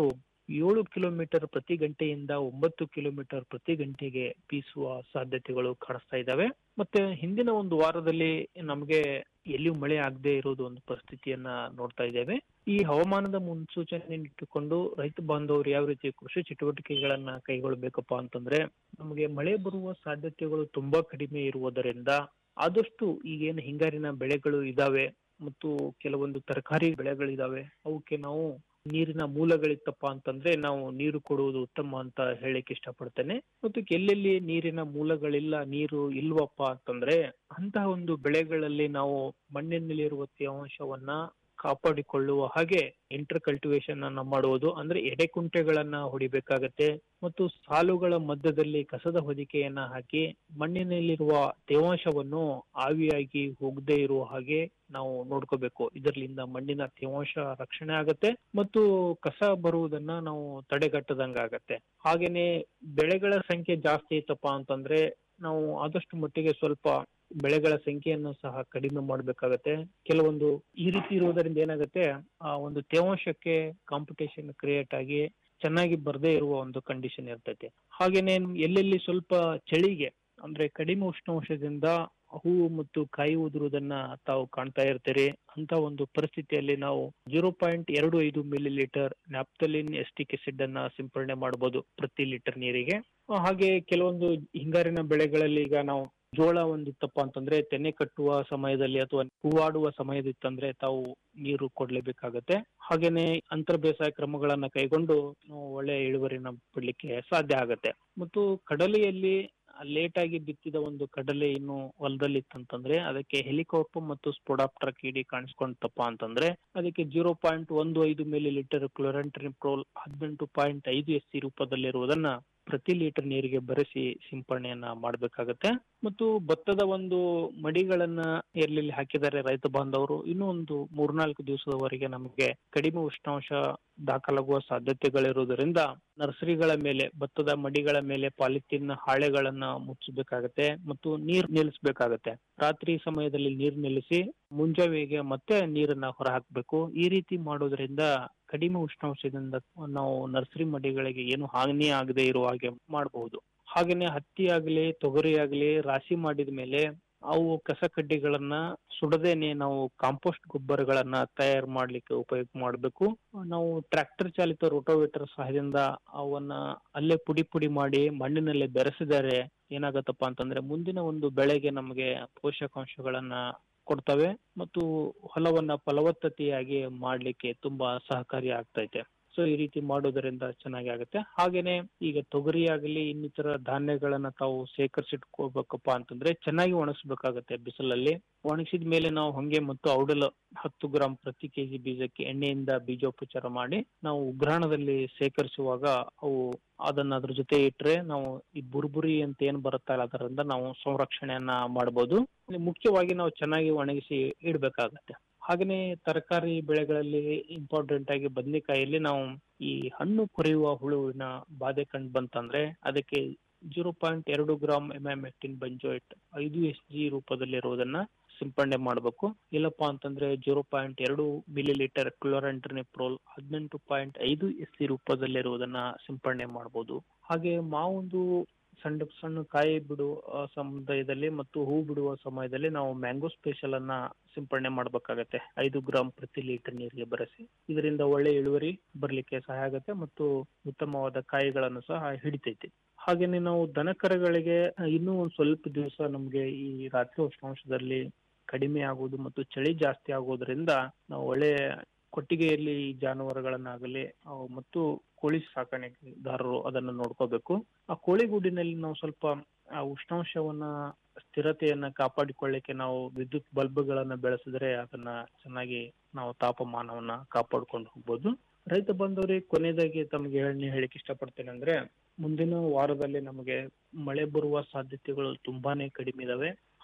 ಏಳು ಕಿಲೋಮೀಟರ್ ಪ್ರತಿ ಗಂಟೆಯಿಂದ ಒಂಬತ್ತು ಕಿಲೋಮೀಟರ್ ಪ್ರತಿ ಗಂಟೆಗೆ ಬೀಸುವ ಸಾಧ್ಯತೆಗಳು ಕಾಣಿಸ್ತಾ ಇದ್ದಾವೆ ಮತ್ತೆ ಹಿಂದಿನ ಒಂದು ವಾರದಲ್ಲಿ ನಮಗೆ ಎಲ್ಲಿಯೂ ಮಳೆ ಆಗದೆ ಇರೋದು ಒಂದು ಪರಿಸ್ಥಿತಿಯನ್ನ ನೋಡ್ತಾ ಇದ್ದೇವೆ ಈ ಹವಾಮಾನದ ಮುನ್ಸೂಚನೆ ಇಟ್ಟುಕೊಂಡು ರೈತ ಬಾಂಧವರು ಯಾವ ರೀತಿ ಕೃಷಿ ಚಟುವಟಿಕೆಗಳನ್ನ ಕೈಗೊಳ್ಬೇಕಪ್ಪ ಅಂತಂದ್ರೆ ನಮಗೆ ಮಳೆ ಬರುವ ಸಾಧ್ಯತೆಗಳು ತುಂಬಾ ಕಡಿಮೆ ಇರುವುದರಿಂದ ಆದಷ್ಟು ಈಗೇನು ಹಿಂಗಾರಿನ ಬೆಳೆಗಳು ಇದಾವೆ ಮತ್ತು ಕೆಲವೊಂದು ತರಕಾರಿ ಬೆಳೆಗಳಿದಾವೆ ಅವಕ್ಕೆ ನಾವು ನೀರಿನ ಮೂಲಗಳಿತ್ತಪ್ಪ ಅಂತಂದ್ರೆ ನಾವು ನೀರು ಕೊಡುವುದು ಉತ್ತಮ ಅಂತ ಹೇಳಿಕ್ ಇಷ್ಟಪಡ್ತೇನೆ ಮತ್ತು ಎಲ್ಲೆಲ್ಲಿ ನೀರಿನ ಮೂಲಗಳಿಲ್ಲ ನೀರು ಇಲ್ವಪ್ಪ ಅಂತಂದ್ರೆ ಅಂತಹ ಒಂದು ಬೆಳೆಗಳಲ್ಲಿ ನಾವು ಮಣ್ಣಿನಲ್ಲಿರುವ ತೇವಾಂಶವನ್ನ ಕಾಪಾಡಿಕೊಳ್ಳುವ ಹಾಗೆ ಇಂಟರ್ ಕಲ್ಟಿವೇಶನ್ ಅನ್ನ ಮಾಡುವುದು ಅಂದ್ರೆ ಎಡೆಕುಂಟೆಗಳನ್ನ ಹೊಡಿಬೇಕಾಗತ್ತೆ ಮತ್ತು ಸಾಲುಗಳ ಮಧ್ಯದಲ್ಲಿ ಕಸದ ಹೊದಿಕೆಯನ್ನ ಹಾಕಿ ಮಣ್ಣಿನಲ್ಲಿರುವ ತೇವಾಂಶವನ್ನು ಆವಿಯಾಗಿ ಹೋಗದೆ ಇರುವ ಹಾಗೆ ನಾವು ನೋಡ್ಕೋಬೇಕು ಇದರಿಂದ ಮಣ್ಣಿನ ತೇವಾಂಶ ರಕ್ಷಣೆ ಆಗತ್ತೆ ಮತ್ತು ಕಸ ಬರುವುದನ್ನ ನಾವು ತಡೆಗಟ್ಟದಂಗ ಆಗತ್ತೆ ಹಾಗೇನೆ ಬೆಳೆಗಳ ಸಂಖ್ಯೆ ಜಾಸ್ತಿ ಇತ್ತಪ್ಪ ಅಂತಂದ್ರೆ ನಾವು ಆದಷ್ಟು ಮಟ್ಟಿಗೆ ಸ್ವಲ್ಪ ಬೆಳೆಗಳ ಸಂಖ್ಯೆಯನ್ನು ಸಹ ಕಡಿಮೆ ಮಾಡ್ಬೇಕಾಗತ್ತೆ ಕೆಲವೊಂದು ಈ ರೀತಿ ಇರುವುದರಿಂದ ಏನಾಗುತ್ತೆ ಆ ಒಂದು ತೇವಾಂಶಕ್ಕೆ ಕಾಂಪಿಟೇಷನ್ ಕ್ರಿಯೇಟ್ ಆಗಿ ಚೆನ್ನಾಗಿ ಬರದೇ ಇರುವ ಒಂದು ಕಂಡೀಷನ್ ಇರ್ತೈತೆ ಹಾಗೇನೆ ಎಲ್ಲೆಲ್ಲಿ ಸ್ವಲ್ಪ ಚಳಿಗೆ ಅಂದ್ರೆ ಕಡಿಮೆ ಉಷ್ಣಾಂಶದಿಂದ ಹೂವು ಮತ್ತು ಕಾಯಿ ಉದುರುವುದನ್ನ ತಾವು ಕಾಣ್ತಾ ಇರ್ತೀರಿ ಅಂತ ಒಂದು ಪರಿಸ್ಥಿತಿಯಲ್ಲಿ ನಾವು ಜೀರೋ ಪಾಯಿಂಟ್ ಎರಡು ಐದು millilitre naphthalene acetic acid ಅನ್ನ ಸಿಂಪರಣೆ ಮಾಡಬಹುದು ಪ್ರತಿ ಲೀಟರ್ ನೀರಿಗೆ ಆ, ಹಾಗೆ ಕೆಲವೊಂದು ಹಿಂಗಾರಿನ ಬೆಳೆಗಳಲ್ಲಿ ಈಗ ನಾವು ಜೋಳ ಒಂದಿತ್ತಪ್ಪ ಅಂತಂದ್ರೆ ತೆನೆ ಕಟ್ಟುವ ಸಮಯದಲ್ಲಿ ಅಥವಾ ಹೂವಾಡುವ ಸಮಯದಿತ್ತಂದ್ರೆ ತಾವು ನೀರು ಕೊಡ್ಲೇಬೇಕಾಗತ್ತೆ ಹಾಗೇನೆ ಅಂತರ ಬೇಸಾಯ ಕ್ರಮಗಳನ್ನ ಕೈಗೊಂಡು ನಾವು ಒಳ್ಳೆ ಇಳುವರಿನ ಪಡ್ಲಿಕ್ಕೆ ಸಾಧ್ಯ ಆಗತ್ತೆ ಮತ್ತು ಕಡಲೆಯಲ್ಲಿ ಲೇಟ್ ಆಗಿ ಬಿತ್ತಿದ ಒಂದು ಕಡಲೆ ಇನ್ನು ಹೊಲದಲ್ಲಿ ಇತ್ತಂತಂದ್ರೆ ಅದಕ್ಕೆ ಹೆಲಿಕಾಪ್ಟರ್ ಮತ್ತು ಸ್ಪೊಡಾಪ್ಟರ್ ಕೀಡಿ ಕಾಣಿಸ್ಕೊಂತಪ್ಪ ಅಂತಂದ್ರೆ ಅದಕ್ಕೆ ಜೀರೋ ಪಾಯಿಂಟ್ ಒಂದು ಐದು ಮಿಲಿ ಲೀಟರ್ ಕ್ಲೋರಂಟ್ರಿಪ್ರೋಲ್ ಹದಿನೆಂಟು ಪಾಯಿಂಟ್ ಐದು ಎಸ್ ಸಿ ರೂಪದಲ್ಲಿರುವುದನ್ನ ಪ್ರತಿ ಲೀಟರ್ ನೀರಿಗೆ ಬೆರೆಸಿ ಸಿಂಪರಣೆಯನ್ನ ಮಾಡಬೇಕಾಗತ್ತೆ ಮತ್ತು ಭತ್ತದ ಒಂದು ಮಡಿಗಳನ್ನ ಎಲ್ಲೆಲ್ಲಿ ಹಾಕಿದ್ದಾರೆ ರೈತ ಬಾಂಧವರು ಇನ್ನೂ ಒಂದು ಮೂರ್ನಾಲ್ಕು ದಿವಸದವರೆಗೆ ನಮಗೆ ಕಡಿಮೆ ಉಷ್ಣಾಂಶ ದಾಖಲಾಗುವ ಸಾಧ್ಯತೆಗಳಿರುವುದರಿಂದ ನರ್ಸರಿಗಳ ಮೇಲೆ ಭತ್ತದ ಮಡಿಗಳ ಮೇಲೆ ಪಾಲಿಥಿನ್ ಹಾಳೆಗಳನ್ನ ಮುಚ್ಚಬೇಕಾಗತ್ತೆ ಮತ್ತು ನೀರ್ ನಿಲ್ಲಿಸಬೇಕಾಗತ್ತೆ ರಾತ್ರಿ ಸಮಯದಲ್ಲಿ ನೀರ್ ನಿಲ್ಲಿಸಿ ಮುಂಜಾವೆಗೆ ಮತ್ತೆ ನೀರನ್ನ ಹೊರ ಹಾಕ್ಬೇಕು ಈ ರೀತಿ ಮಾಡೋದ್ರಿಂದ ಕಡಿಮೆ ಉಷ್ಣಾಂಶದಿಂದ ನಾವು ನರ್ಸರಿ ಮಡಿಗಳಿಗೆ ಏನು ಹಾನಿ ಆಗದೆ ಇರುವ ಹಾಗೆ ಮಾಡಬಹುದು ಹಾಗೇನೆ ಹತ್ತಿ ಆಗ್ಲಿ ತೊಗರಿ ಆಗ್ಲಿ ರಾಶಿ ಮಾಡಿದ ಮೇಲೆ ಅವು ಕಸ ಕಡ್ಡಿಗಳನ್ನ ಸುಡದೇನೆ ನಾವು ಕಾಂಪೋಸ್ಟ್ ಗೊಬ್ಬರಗಳನ್ನ ತಯಾರು ಮಾಡ್ಲಿಕ್ಕೆ ಉಪಯೋಗ ಮಾಡಬೇಕು ನಾವು ಟ್ರ್ಯಾಕ್ಟರ್ ಚಾಲಿತ ರೋಟೋವೇಟರ್ ಸಹಾಯದಿಂದ ಅವನ್ನ ಅಲ್ಲೇ ಪುಡಿ ಪುಡಿ ಮಾಡಿ ಮಣ್ಣಿನಲ್ಲಿ ಬೆರೆಸಿದರೆ ಏನಾಗತ್ತಪ್ಪ ಅಂತಂದ್ರೆ ಮುಂದಿನ ಒಂದು ಬೆಳೆಗೆ ನಮಗೆ ಪೋಷಕಾಂಶಗಳನ್ನ ಕೊಡ್ತವೆ ಮತ್ತು ಹೊಲವನ್ನ ಫಲವತ್ತತೆಯಾಗಿ ಮಾಡ್ಲಿಕ್ಕೆ ತುಂಬಾ ಸಹಕಾರಿ ಆಗ್ತೈತೆ ಸೊ ಈ ರೀತಿ ಮಾಡೋದರಿಂದ ಚೆನ್ನಾಗಿ ಆಗುತ್ತೆ ಹಾಗೇನೆ ಈಗ ತೊಗರಿ ಆಗಲಿ ಇನ್ನಿತರ ಧಾನ್ಯಗಳನ್ನ ತಾವು ಶೇಖರಿಸಿಟ್ಕೋಬೇಕಪ್ಪ ಅಂತಂದ್ರೆ ಚೆನ್ನಾಗಿ ಒಣಗಿಸ್ಬೇಕಾಗತ್ತೆ ಬಿಸಿಲಲ್ಲಿ ಒಣಗಿಸಿದ ಮೇಲೆ ನಾವು ಹೊಂಗೆ ಮತ್ತು ಔಡಲ ಹತ್ತು ಗ್ರಾಂ ಪ್ರತಿ ಕೆಜಿ ಬೀಜಕ್ಕೆ ಎಣ್ಣೆಯಿಂದ ಬೀಜೋಪಚಾರ ಮಾಡಿ ನಾವು ಉಗ್ರಾಣದಲ್ಲಿ ಶೇಖರಿಸುವಾಗ ಅವು ಅದನ್ನ ಅದ್ರ ಜೊತೆ ಇಟ್ರೆ ನಾವು ಈ ಬುರ್ಬುರಿ ಅಂತ ಏನ್ ಬರುತ್ತಲ್ಲ ಅದರಿಂದ ನಾವು ಸಂರಕ್ಷಣೆಯನ್ನ ಮಾಡಬಹುದು ಮುಖ್ಯವಾಗಿ ನಾವು ಚೆನ್ನಾಗಿ ಒಣಗಿಸಿ ಇಡ್ಬೇಕಾಗತ್ತೆ ಹಾಗೇನೆ ತರಕಾರಿ ಬೆಳೆಗಳಲ್ಲಿ ಇಂಪಾರ್ಟೆಂಟ್ ಆಗಿ ಬದನೆಕಾಯಲ್ಲಿ ನಾವು ಈ ಹಣ್ಣು ಕೊರೆಯುವ ಹುಳುವಿನ ಬಾಧೆ ಕಂಡು ಬಂತಂದ್ರೆ ಅದಕ್ಕೆ ಜೀರೋ ಪಾಯಿಂಟ್ ಎರಡು ಗ್ರಾಮ್ ಎಮ್ಯಾಮೆಕ್ಟಿನ್ ಬಂಜೋಯಿಟ್ ಐದು ಎಸ್ ಜಿ ರೂಪದಲ್ಲಿರುವುದನ್ನ ಸಿಂಪಡಣೆ ಮಾಡಬೇಕು ಇಲ್ಲಪ್ಪ ಅಂತಂದ್ರೆ ಜೀರೋ ಪಾಯಿಂಟ್ ಎರಡು ಮಿಲಿ ಲೀಟರ್ ಕ್ಲೋರಂಟ್ರಿನಿಪ್ರೋಲ್ ಹದಿನೆಂಟು ಪಾಯಿಂಟ್ ಐದು ಎಸ್ ಸಿ ರೂಪದಲ್ಲಿರುವುದನ್ನ ಸಿಂಪಡಣೆ ಮಾಡಬಹುದು ಹಾಗೆ ಮಾವೊಂದು ಸಣ್ಣ ಸಣ್ಣ ಕಾಯಿ ಬಿಡುವ ಆ, ಸಮಯದಲ್ಲಿ ಮತ್ತು ಹೂ ಬಿಡುವ ಸಮಯದಲ್ಲಿ ನಾವು ಮ್ಯಾಂಗೋ ಸ್ಪೆಷಲ್ ಅನ್ನ ಸಿಂಪಡಣೆ ಮಾಡಬೇಕಾಗತ್ತೆ ಐದು ಗ್ರಾಂ ಪ್ರತಿ ಲೀಟರ್ ನೀರಿಗೆ ಬೆರೆಸಿ ಇದರಿಂದ ಒಳ್ಳೆ ಇಳುವರಿ ಬರ್ಲಿಕ್ಕೆ ಸಹಾಯ ಆಗುತ್ತೆ ಮತ್ತು ಉತ್ತಮವಾದ ಕಾಯಿಗಳನ್ನು ಸಹ ಹಿಡಿತೈತಿ ಹಾಗೇನೆ ನಾವು ದನಕರಗಳಿಗೆ ಇನ್ನೂ ಒಂದ್ ಸ್ವಲ್ಪ ದಿವಸ ನಮ್ಗೆ ಈ ರಾತ್ರಿ ಉಷ್ಣಾಂಶದಲ್ಲಿ ಕಡಿಮೆ ಆಗುವುದು ಮತ್ತು ಚಳಿ ಜಾಸ್ತಿ ಆಗೋದ್ರಿಂದ ನಾವು ಒಳ್ಳೆ ಕೊಟ್ಟಿಗೆಯಲ್ಲಿ ಈ ಜಾನುವಾರುಗಳನ್ನಾಗಲಿ ಅವು ಮತ್ತು ಕೋಳಿ ಸಾಕಾಣಿಕೆದಾರರು ಅದನ್ನ ನೋಡ್ಕೋಬೇಕು ಆ ಕೋಳಿಗೂಡಿನಲ್ಲಿ ನಾವು ಸ್ವಲ್ಪ ಆ ಉಷ್ಣಾಂಶವನ್ನ ಸ್ಥಿರತೆಯನ್ನ ಕಾಪಾಡಿಕೊಳ್ಳಿಕ್ಕೆ ನಾವು ವಿದ್ಯುತ್ ಬಲ್ಬ್ಗಳನ್ನ ಬೆಳೆಸಿದ್ರೆ ಅದನ್ನ ಚೆನ್ನಾಗಿ ನಾವು ತಾಪಮಾನವನ್ನ ಕಾಪಾಡ್ಕೊಂಡು ಹೋಗ್ಬೋದು ರೈತ ಬಂದವರಿಗೆ ಕೊನೆಯದಾಗಿ ತಮಗೆ ಹೇಳಿ ಹೇಳಿಕ್ ಇಷ್ಟಪಡ್ತೇನೆ ಅಂದ್ರೆ ಮುಂದಿನ ವಾರದಲ್ಲಿ ನಮಗೆ ಮಳೆ ಬರುವ ಸಾಧ್ಯತೆಗಳು ತುಂಬಾನೇ ಕಡಿಮೆ ಇದಾವೆ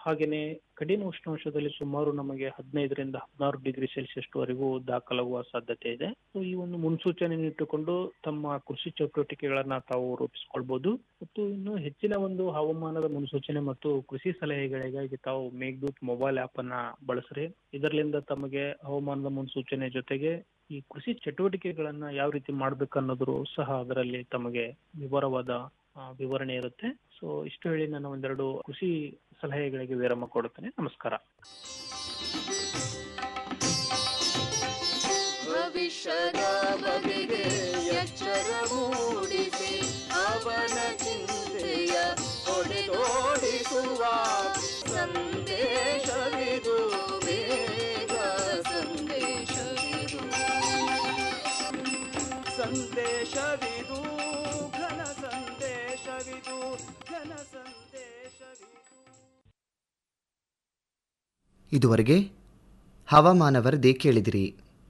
ಹಾಗೇನೆ ಕಡಿಮೆ ಉಷ್ಣಾಂಶದಲ್ಲಿ ಸುಮಾರು ನಮಗೆ ಹದಿನೈದರಿಂದ ಹದಿನಾರು ಡಿಗ್ರಿ ಸೆಲ್ಸಿಯಸ್ ವರೆಗೂ ದಾಖಲಾಗುವ ಸಾಧ್ಯತೆ ಇದೆ ಸೊ ಈ ಒಂದು ಮುನ್ಸೂಚನೆಯನ್ನು ಇಟ್ಟುಕೊಂಡು ತಮ್ಮ ಕೃಷಿ ಚಟುವಟಿಕೆಗಳನ್ನ ತಾವು ರೂಪಿಸ್ಕೊಳ್ಬಹುದು ಮತ್ತು ಇನ್ನು ಹೆಚ್ಚಿನ ಒಂದು ಹವಾಮಾನದ ಮುನ್ಸೂಚನೆ ಮತ್ತು ಕೃಷಿ ಸಲಹೆಗಳಿಗಾಗಿ ತಾವು ಮೇಘದೂತ್ ಮೊಬೈಲ್ ಆಪ್ ಅನ್ನ ಬಳಸ್ರಿ ಇದರಿಂದ ತಮಗೆ ಹವಾಮಾನದ ಮುನ್ಸೂಚನೆ ಜೊತೆಗೆ ಈ ಕೃಷಿ ಚಟುವಟಿಕೆಗಳನ್ನ ಯಾವ ರೀತಿ ಮಾಡ್ಬೇಕು ಅನ್ನೋದ್ರು ಸಹ ಅದರಲ್ಲಿ ತಮಗೆ ವಿವರವಾದ ಆ, ವಿವರಣೆ ಇರುತ್ತೆ ಸೊ ಇಷ್ಟು ಹೇಳಿ ನಾನು ಒಂದೆರಡು ಕೃಷಿ ಸಲಹೆಗಳಿಗೆ ವಿರಾಮ ಕೊಡುತ್ತೇನೆ ನಮಸ್ಕಾರ ಭವಿಷ್ಯದ ಬಗೆಗೆ ಎಚ್ಚರ ಮೂಡಿಸಿ ಅವನ ಚಿಂತೆಯ ಹೊಡೆದೋಡಿಸುವ ಸಂದೇಶವಿದು ಬೇಗ ಸಂದೇಶವಿದು ಸಂದೇಶವಿದು ಘನ ಸಂದೇಶವಿದು ಘನ ಸಂದೇಶವಿದು ಇದುವರೆಗೆ ಹವಾಮಾನ ವರದಿ ಕೇಳಿದಿರಿ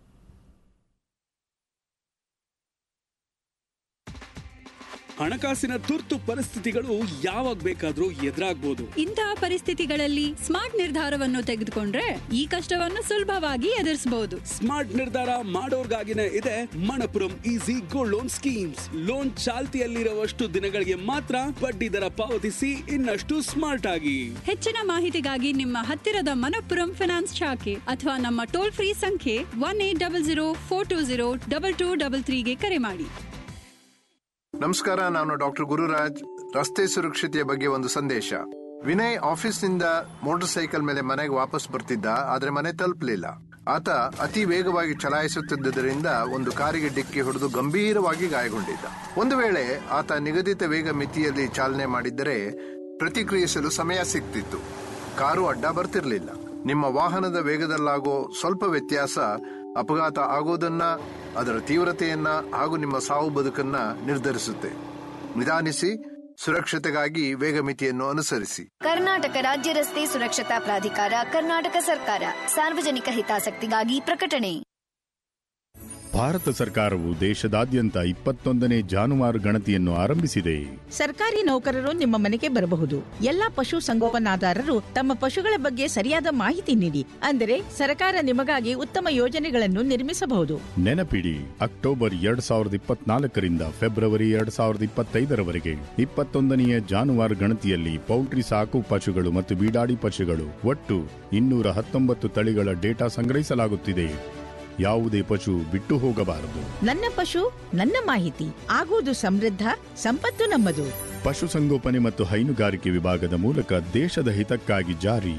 ಹಣಕಾಸಿನ ತುರ್ತು ಪರಿಸ್ಥಿತಿಗಳು ಯಾವಾಗ ಬೇಕಾದ್ರೂ ಎದುರಾಗ್ಬೋದು ಇಂತಹ ಪರಿಸ್ಥಿತಿಗಳಲ್ಲಿ ಸ್ಮಾರ್ಟ್ ನಿರ್ಧಾರವನ್ನು ತೆಗೆದುಕೊಂಡ್ರೆ ಈ ಕಷ್ಟವನ್ನು ಸುಲಭವಾಗಿ ಎದುರಿಸಬಹುದು ಸ್ಮಾರ್ಟ್ ನಿರ್ಧಾರ ಮಾಡೋರ್ಗಾಗಿನೇ ಇದೆ Manappuram easy gold loan schemes loan ಚಾಲ್ತಿಯಲ್ಲಿರುವಷ್ಟು ದಿನಗಳಿಗೆ ಮಾತ್ರ ಬಡ್ಡಿ ದರ ಪಾವತಿಸಿ ಇನ್ನಷ್ಟು ಸ್ಮಾರ್ಟ್ ಆಗಿ ಹೆಚ್ಚಿನ ಮಾಹಿತಿಗಾಗಿ ನಿಮ್ಮ ಹತ್ತಿರದ ಮನಪ್ಪುರಂ ಫಿನಾನ್ಸ್ ಶಾಖೆ ಅಥವಾ ನಮ್ಮ ಟೋಲ್ ಫ್ರೀ ಸಂಖ್ಯೆ one eight double zero four two zero double two double ತ್ರೀಗೆ ಕರೆ ಮಾಡಿ ನಮಸ್ಕಾರ ನಾನು ಡಾಕ್ಟರ್ ಗುರುರಾಜ್ ರಸ್ತೆ ಸುರಕ್ಷತೆಯ ಬಗ್ಗೆ ಒಂದು ಸಂದೇಶ ವಿನಯ್ ಆಫೀಸ್ನಿಂದ ಮೋಟಾರ್ ಸೈಕಲ್ ಮೇಲೆ ಮನೆಗೆ ವಾಪಸ್ ಬರ್ತಿದ್ದ ಆದ್ರೆ ಮನೆ ತಲುಪಲಿಲ್ಲ ಆತ ಅತಿ ವೇಗವಾಗಿ ಚಲಾಯಿಸುತ್ತಿದ್ದರಿಂದ ಒಂದು ಕಾರಿಗೆ ಡಿಕ್ಕಿ ಹೊಡೆದು ಗಂಭೀರವಾಗಿ ಗಾಯಗೊಂಡಿದ್ದ ಒಂದು ವೇಳೆ ಆತ ನಿಗದಿತ ವೇಗ ಮಿತಿಯಲ್ಲಿ ಚಾಲನೆ ಮಾಡಿದ್ದರೆ ಪ್ರತಿಕ್ರಿಯಿಸಲು ಸಮಯ ಸಿಗ್ತಿತ್ತು ಕಾರು ಅಡ್ಡ ಬರ್ತಿರ್ಲಿಲ್ಲ ನಿಮ್ಮ ವಾಹನದ ವೇಗದಲ್ಲಾಗೋ ಸ್ವಲ್ಪ ವ್ಯತ್ಯಾಸ ಅಪಘಾತ ಆಗೋದನ್ನ ಅದರ ತೀವ್ರತೆಯನ್ನ ಹಾಗೂ ನಿಮ್ಮ ಸಾವು ಬದುಕನ್ನ ನಿರ್ಧರಿಸುತ್ತೆ ನಿಧಾನಿಸಿ ಸುರಕ್ಷತೆಗಾಗಿ ವೇಗ ಮಿತಿಯನ್ನು ಅನುಸರಿಸಿ ಕರ್ನಾಟಕ ರಾಜ್ಯ ರಸ್ತೆ ಸುರಕ್ಷತಾ ಪ್ರಾಧಿಕಾರ ಕರ್ನಾಟಕ ಸರ್ಕಾರ ಸಾರ್ವಜನಿಕ ಹಿತಾಸಕ್ತಿಗಾಗಿ ಪ್ರಕಟಣೆ ಭಾರತ ಸರ್ಕಾರವು ದೇಶದಾದ್ಯಂತ ಇಪ್ಪತ್ತೊಂದನೇ ಜಾನುವಾರು ಗಣತಿಯನ್ನು ಆರಂಭಿಸಿದೆ ಸರ್ಕಾರಿ ನೌಕರರು ನಿಮ್ಮ ಮನೆಗೆ ಬರಬಹುದು ಎಲ್ಲಾ ಪಶು ಸಂಗೋಪನಾದಾರರು ತಮ್ಮ ಪಶುಗಳ ಬಗ್ಗೆ ಸರಿಯಾದ ಮಾಹಿತಿ ನೀಡಿ ಅಂದರೆ ಸರ್ಕಾರ ನಿಮಗಾಗಿ ಉತ್ತಮ ಯೋಜನೆಗಳನ್ನು ನಿರ್ಮಿಸಬಹುದು ನೆನಪಿಡಿ ಅಕ್ಟೋಬರ್ ಎರಡ್ ಸಾವಿರದ ಇಪ್ಪತ್ನಾಲ್ಕರಿಂದ ಫೆಬ್ರವರಿ ಎರಡ್ ಸಾವಿರದ ಇಪ್ಪತ್ತೈದರವರೆಗೆ ಇಪ್ಪತ್ತೊಂದನೆಯ ಜಾನುವಾರು ಗಣತಿಯಲ್ಲಿ ಪೌಲ್ಟ್ರಿ ಸಾಕು ಪಶುಗಳು ಮತ್ತು ಬೀಡಾಡಿ ಪಶುಗಳು ಒಟ್ಟು ಇನ್ನೂರ ಹತ್ತೊಂಬತ್ತು ತಳಿಗಳ ಡೇಟಾ ಸಂಗ್ರಹಿಸಲಾಗುತ್ತಿದೆ ಯಾವುದೇ ಪಶು ಬಿಟ್ಟು ಹೋಗಬಾರದು ನನ್ನ ಪಶು ನನ್ನ ಮಾಹಿತಿ ಆಗುವುದು ಸಮೃದ್ಧ ಸಂಪತ್ತು ನಮ್ಮದು ಪಶುಸಂಗೋಪನೆ ಮತ್ತು ಹೈನುಗಾರಿಕೆ ವಿಭಾಗದ ಮೂಲಕ ದೇಶದ ಹಿತಕ್ಕಾಗಿ ಜಾರಿ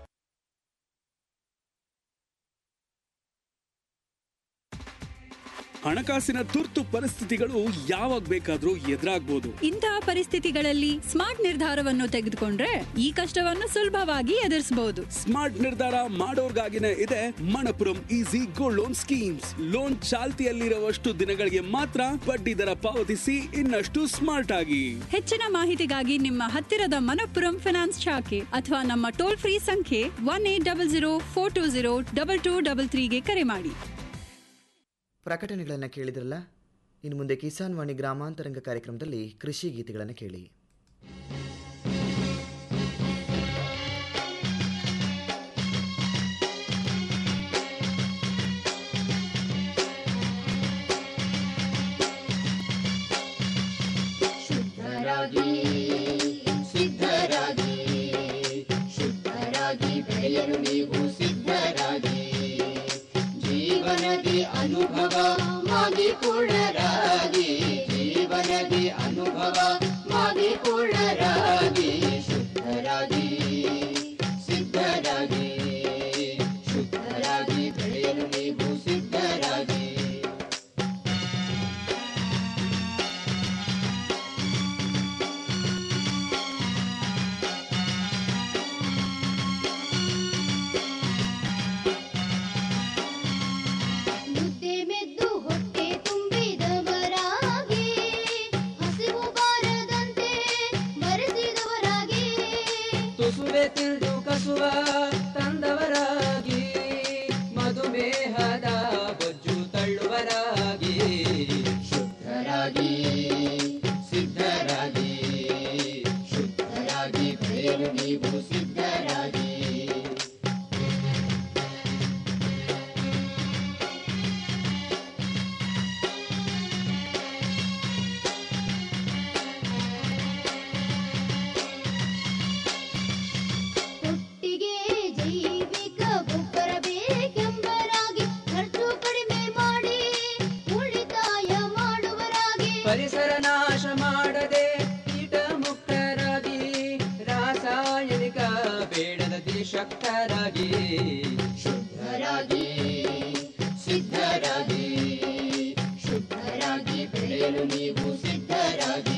ಹಣಕಾಸಿನ ತುರ್ತು ಪರಿಸ್ಥಿತಿಗಳು ಯಾವಾಗ ಬೇಕಾದ್ರೂ ಎದುರಾಗ್ಬೋದು ಇಂತಹ ಪರಿಸ್ಥಿತಿಗಳಲ್ಲಿ ಸ್ಮಾರ್ಟ್ ನಿರ್ಧಾರವನ್ನು ತೆಗೆದುಕೊಂಡ್ರೆ ಈ ಕಷ್ಟವನ್ನು ಸುಲಭವಾಗಿ ಎದುರಿಸಬಹುದು ಸ್ಮಾರ್ಟ್ ನಿರ್ಧಾರ ಮಾಡೋರ್ಗಾಗಿನೇ ಇದೆ Manappuram easy gold loan schemes loan ಚಾಲ್ತಿಯಲ್ಲಿರುವಷ್ಟು ದಿನಗಳಿಗೆ ಮಾತ್ರ ಬಡ್ಡಿ ದರ ಪಾವತಿಸಿ ಇನ್ನಷ್ಟು ಸ್ಮಾರ್ಟ್ ಆಗಿ ಹೆಚ್ಚಿನ ಮಾಹಿತಿಗಾಗಿ ನಿಮ್ಮ ಹತ್ತಿರದ ಮನಪ್ಪುರಂ ಫಿನಾನ್ಸ್ ಶಾಖೆ ಅಥವಾ ನಮ್ಮ ಟೋಲ್ ಫ್ರೀ ಸಂಖ್ಯೆ one eight double zero four two zero double two double ತ್ರೀಗೆ ಕರೆ ಮಾಡಿ ಪ್ರಕಟಣೆಗಳನ್ನು ಕೇಳಿದ್ರಲ್ಲ ಇನ್ನು ಮುಂದೆ ಕಿಸಾನ್ ವಾಣಿ ಗ್ರಾಮಾಂತರಂಗ ಕಾರ್ಯಕ್ರಮದಲ್ಲಿ ಕೃಷಿ ಗೀತೆಗಳನ್ನು ಕೇಳಿ ಶುದ್ಧರಾಗಿ ಸಿದ್ಧರಾಗಿ ಶುದ್ಧರಾಗಿ ಬೆಳೆಯಲು ನೀವು ಸಿದ್ಧರಾಗಿ ಜೀವನದಿ ಅನುಭವ ಮಾಡಿಕೊಳ್ಳರಾಗಿ ಜೀವನದಿ ಅನುಭವ ಮಾಡಿಕೊಳ್ಳರಾಗಿ ಶುದ್ಧರಾಗಿ ಸಿದ್ಧರಾಗಿ ಶುದ್ಧರಾಗಿ ಬೆಳೆಯಲು ನೀವು ಸಿದ್ಧರಾಗಿ ಮುದ್ದೆ ಮೆದ್ದು ಹೊಟ್ಟೆ ತುಂಬಿದವರಾಗಿ ಹಸಿವು ಬಾರದಂತೆ ಬರೆಸಿದವರಾಗಿ ಪರಿಸರ ನಾಶ ಮಾಡದೆ ಕೀಟ ಮುಕ್ತರಾಗಿ ರಾಸಾಯನಿಕ ಬೇಡದ ಶಕ್ತರಾಗಿ ಶುದ್ಧರಾಗಿ ಸಿದ್ಧರಾಗಿ ಶುದ್ಧರಾಗಿ ಬೆಳೆಯಲು ನೀವು ಸಿದ್ಧರಾಗಿ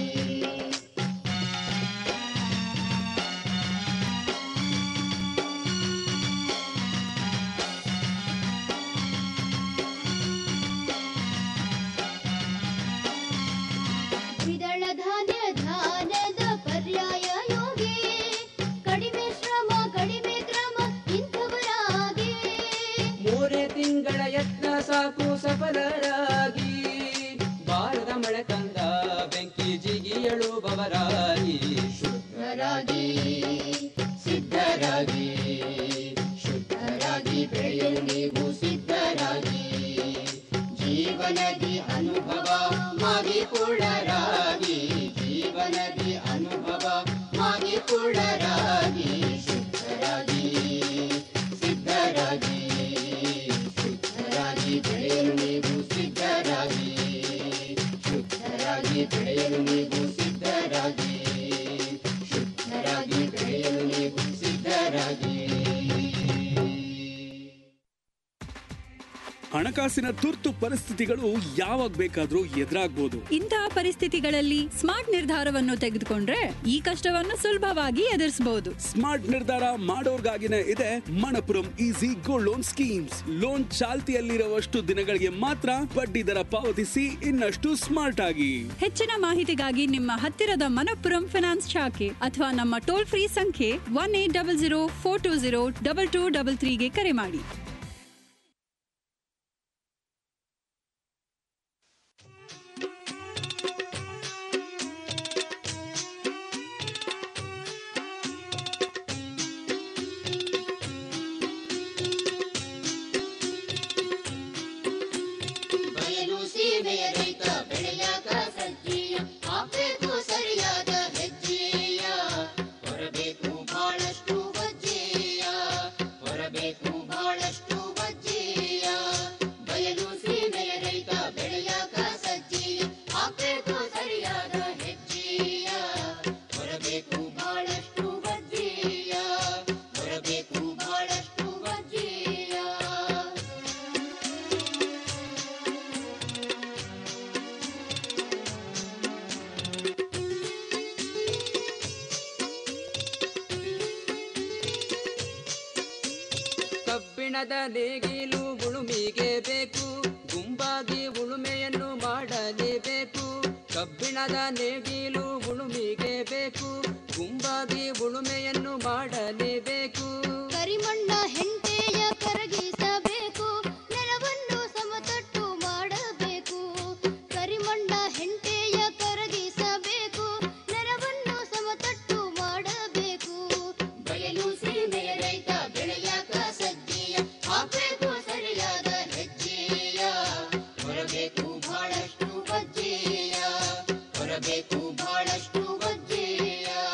ದ್ವಿದಳ ಧಾನ್ಯ ಧಾನ್ಯದ ಪರ್ಯಾಯ ಯೋಗಿ ಕಡಿಮೆ ಶ್ರಮ ಕಡಿಮೆ ಕ್ರಮ ಇಂಥವರಾಗಿ ಮೂರೇ ತಿಂಗಳ ಯತ್ನ ಸಾಕು ಸಫಲರಾಗಿ ಬಾರದ ಮಳೆ ತಂದ ಬೆಂಕಿ ಜಿಗಿಯಳುವವರಾಗಿ ಶುದ್ಧರಾಗಿ ಸಿದ್ಧರಾಗಿ ಶುದ್ಧರಾಗಿ ಬೆಳೆಯಲು ನೀವು ಸಿದ್ಧರಾಗಿ ಜೀವನದಿ ಅನುಭವ ಮಾಗಿಕೊಳ್ಳರಾಗಿ ಜೀವನದಿ ಅನುಭವ ಮಾಗಿಕೊಳ್ಳರಾಗಿ ಶುದ್ಧರಾಗಿ ಸಿದ್ಧರಾಗಿ ಶುದ್ಧರಾಗಿ ಬೆಳೆಯಲು ನೀವು ಸಿದ್ಧರಾಗಿ ಶುದ್ಧರಾಗಿ ಬೆಳೆಯಲು ನೀವು ಸಿದ್ಧರಾಗಿ ಶುದ್ಧರಾಗಿ ಬೆಳೆಯಲು ನೀವು ಸಿದ್ಧರಾಗಿ ಹಣಕಾಸಿನ ತುರ್ತು ಪರಿಸ್ಥಿತಿಗಳು ಯಾವಾಗ ಬೇಕಾದ್ರೂ ಎದುರಾಗ್ಬೋದು ಇಂತಹ ಪರಿಸ್ಥಿತಿಗಳಲ್ಲಿ ಸ್ಮಾರ್ಟ್ ನಿರ್ಧಾರವನ್ನು ತೆಗೆದುಕೊಂಡ್ರೆ ಈ ಕಷ್ಟವನ್ನು ಸುಲಭವಾಗಿ ಎದುರಿಸಬಹುದು ಸ್ಮಾರ್ಟ್ ನಿರ್ಧಾರ ಮಾಡೋರ್ಗಾಗಿನೇ ಇದೆ Manappuram easy gold loan schemes loan ಚಾಲ್ತಿಯಲ್ಲಿರುವಷ್ಟು ದಿನಗಳಿಗೆ ಮಾತ್ರ ಬಡ್ಡಿ ದರ ಪಾವತಿಸಿ ಇನ್ನಷ್ಟು ಸ್ಮಾರ್ಟ್ ಆಗಿ ಹೆಚ್ಚಿನ ಮಾಹಿತಿಗಾಗಿ ನಿಮ್ಮ ಹತ್ತಿರದ ಮನಪ್ಪುರಂ ಫಿನಾನ್ಸ್ ಶಾಖೆ ಅಥವಾ ನಮ್ಮ ಟೋಲ್ ಫ್ರೀ ಸಂಖ್ಯೆ one eight double zero four two zero double two double ತ್ರೀಗೆ ಕರೆ ಮಾಡಿ ಬಯಲು ಸೀಮೆಯ ರೈತ ಬೆಳೆಯಾಗ ಸಜ್ಜೀಯ ಹಾಕ್ಬೇಕು ಸರಿಯಾದ ಹೆಜ್ಜೆಯ ಹೊರಬೇಕು ಬಹಳಷ್ಟು ವಜ್ಜೆಯ ಹೊರಬೇಕು ಬಹಳಷ್ಟು ವಜ್ಜೆಯ ಬಯಲು ಸೀಮೆಯ ರೈತ ಬೆಳೆಯಾಗ ಸಜ್ಜೀಯ ಹಾಕ್ಬೇಕು ಸರಿಯಾದ ಹೆಜ್ಜೆಯ ಹೊರಬೇಕು ಬಹಳಷ್ಟು ವಜ್ಜೆಯ ಹೊರಬೇಕು ಬಹಳಷ್ಟು ವಜ್ಜೆಯ ಕಬ್ಬಿಣದ ನೇಗಿಲು ಉಳುಮಿಗೆ ಬೇಕು ಗುಂಪಾಗಿ ಉಳುಮೆಯನ್ನು ಮಾಡಲೇಬೇಕು ಕಬ್ಬಿಣದ ನೇಗಿಲು ಉಳುಮಿಗೆ ಬೇಕು ಗುಂಪಾಗಿ ಉಳುಮೆಯನ್ನು ಮಾಡಲೇಬೇಕು ಕರಿಮಣ್ಣ ಹೆಂಟೆಯ ಕರಗಿಸಬೇಕು ನೆಲವನ್ನು ಸಮತಟ್ಟು ಮಾಡಬೇಕು ಕರಿಮಣ್ಣ ಹೆಂಟೆಯ ಕರಗಿಸಬೇಕು ನೆಲವನ್ನು ಸಮತಟ್ಟು ಮಾಡಬೇಕು ಬಯಲು ಸೀಮೆಯ ರೈತ ಬೆಳೆಯಾಕ ಸಜ್ಜೆಯ ಹಾಕಬೇಕು ಸರಿಯಾದ ಹೆಜ್ಜೆಯ ಹೊರಬೇಕು ಬಹಳಷ್ಟು ವಜ್ಜೆಯ ಹೊರಬೇಕು ಬಹಳಷ್ಟು ವಜ್ಜೆಯ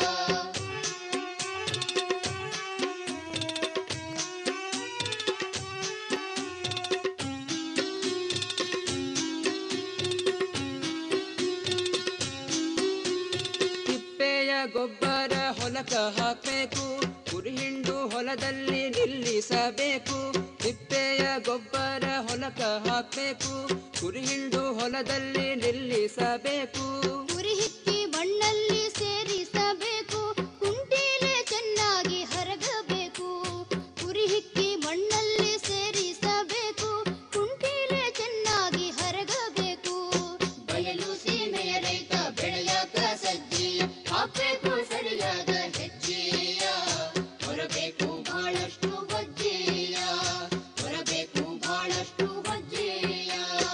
ತಿಪ್ಪೆಯ ಗೊಬ್ಬರ ಹೊಲಕ ಹಾಕಬೇಕು ಕುರಿಹಿಂಡು ಹೊಲದಲ್ಲಿ ನಿಲ್ಲಿಸಬೇಕು ತಿಪ್ಪೆಯ ಗೊಬ್ಬರ ಹೊಲಕ ಹಾಕಬೇಕು ಕುರಿಹಿಂಡು ಹೊಲದಲ್ಲಿ ನಿಲ್ಲಿಸಬೇಕು ಉರಿ ಹಿಕ್ಕಿ ಮಣ್ಣಲ್ಲಿ ಸೇರಿಸಬೇಕು ಕುಂಟೀಲೆ ಚೆನ್ನಾಗಿ ಹರಗಬೇಕು ಉರಿ ಹಿಕ್ಕಿ ಮಣ್ಣಲ್ಲಿ ಸೇರಿಸಬೇಕು ಕುಂಟೀಲೆ ಚೆನ್ನಾಗಿ ಹರಗಬೇಕು ಬಯಲು ಸೀಮೆಯ ರೈತ ಬೆಳೆಯಾಕ ಸಜ್ಜೆಯ ಹಾಕಬೇಕು ಸರಿಯಾದ ಹೆಜ್ಜೆಯ ಹೊರಬೇಕು ಬಹಳಷ್ಟು ವಜ್ಜೆಯ ಹೊರಬೇಕು ಬಹಳಷ್ಟು ವಜ್ಜೆಯ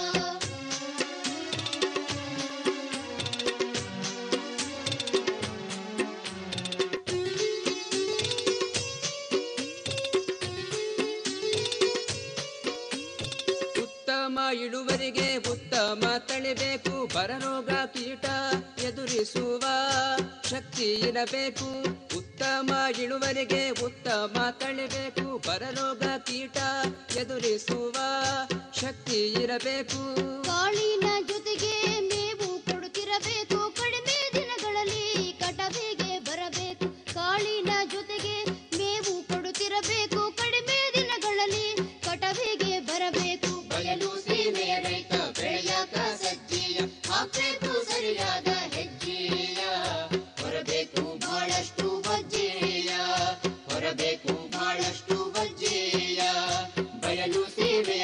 ಉತ್ತಮ ಇಳುವರಿಗೆ ಉತ್ತಮ ತಳಿಬೇಕು ಬರರೋಗ ಕೀಟ ಎದುರಿಸುವ ಶಕ್ತಿ ಇರಬೇಕು ಉತ್ತಮ ಇಳುವರಿಗೆ ಉತ್ತಮ ತಳಿಬೇಕು ಬರರೋಗ ಕೀಟ ಎದುರಿಸುವ ಶಕ್ತಿ ಇರಬೇಕು ಕಾಳಿನ ಜೊತೆಗೆ ಮೇವು ಕೊಡುತ್ತಿರ ಸೇರಿಸಬೇಕು ಕಡಿಮೆ ದಿನಗಳಲ್ಲಿ ಕಟವಿಗೆ ಬರಬೇಕು ಕಾಳಿನ ಜೊತೆಗೆ ಮೇವು ಕೊಡುತ್ತಿರಬೇಕು ಕಡಿಮೆ ದಿನಗಳಲ್ಲಿ ಕಟವಿಗೆ ಬರಬೇಕು ಬಯಲು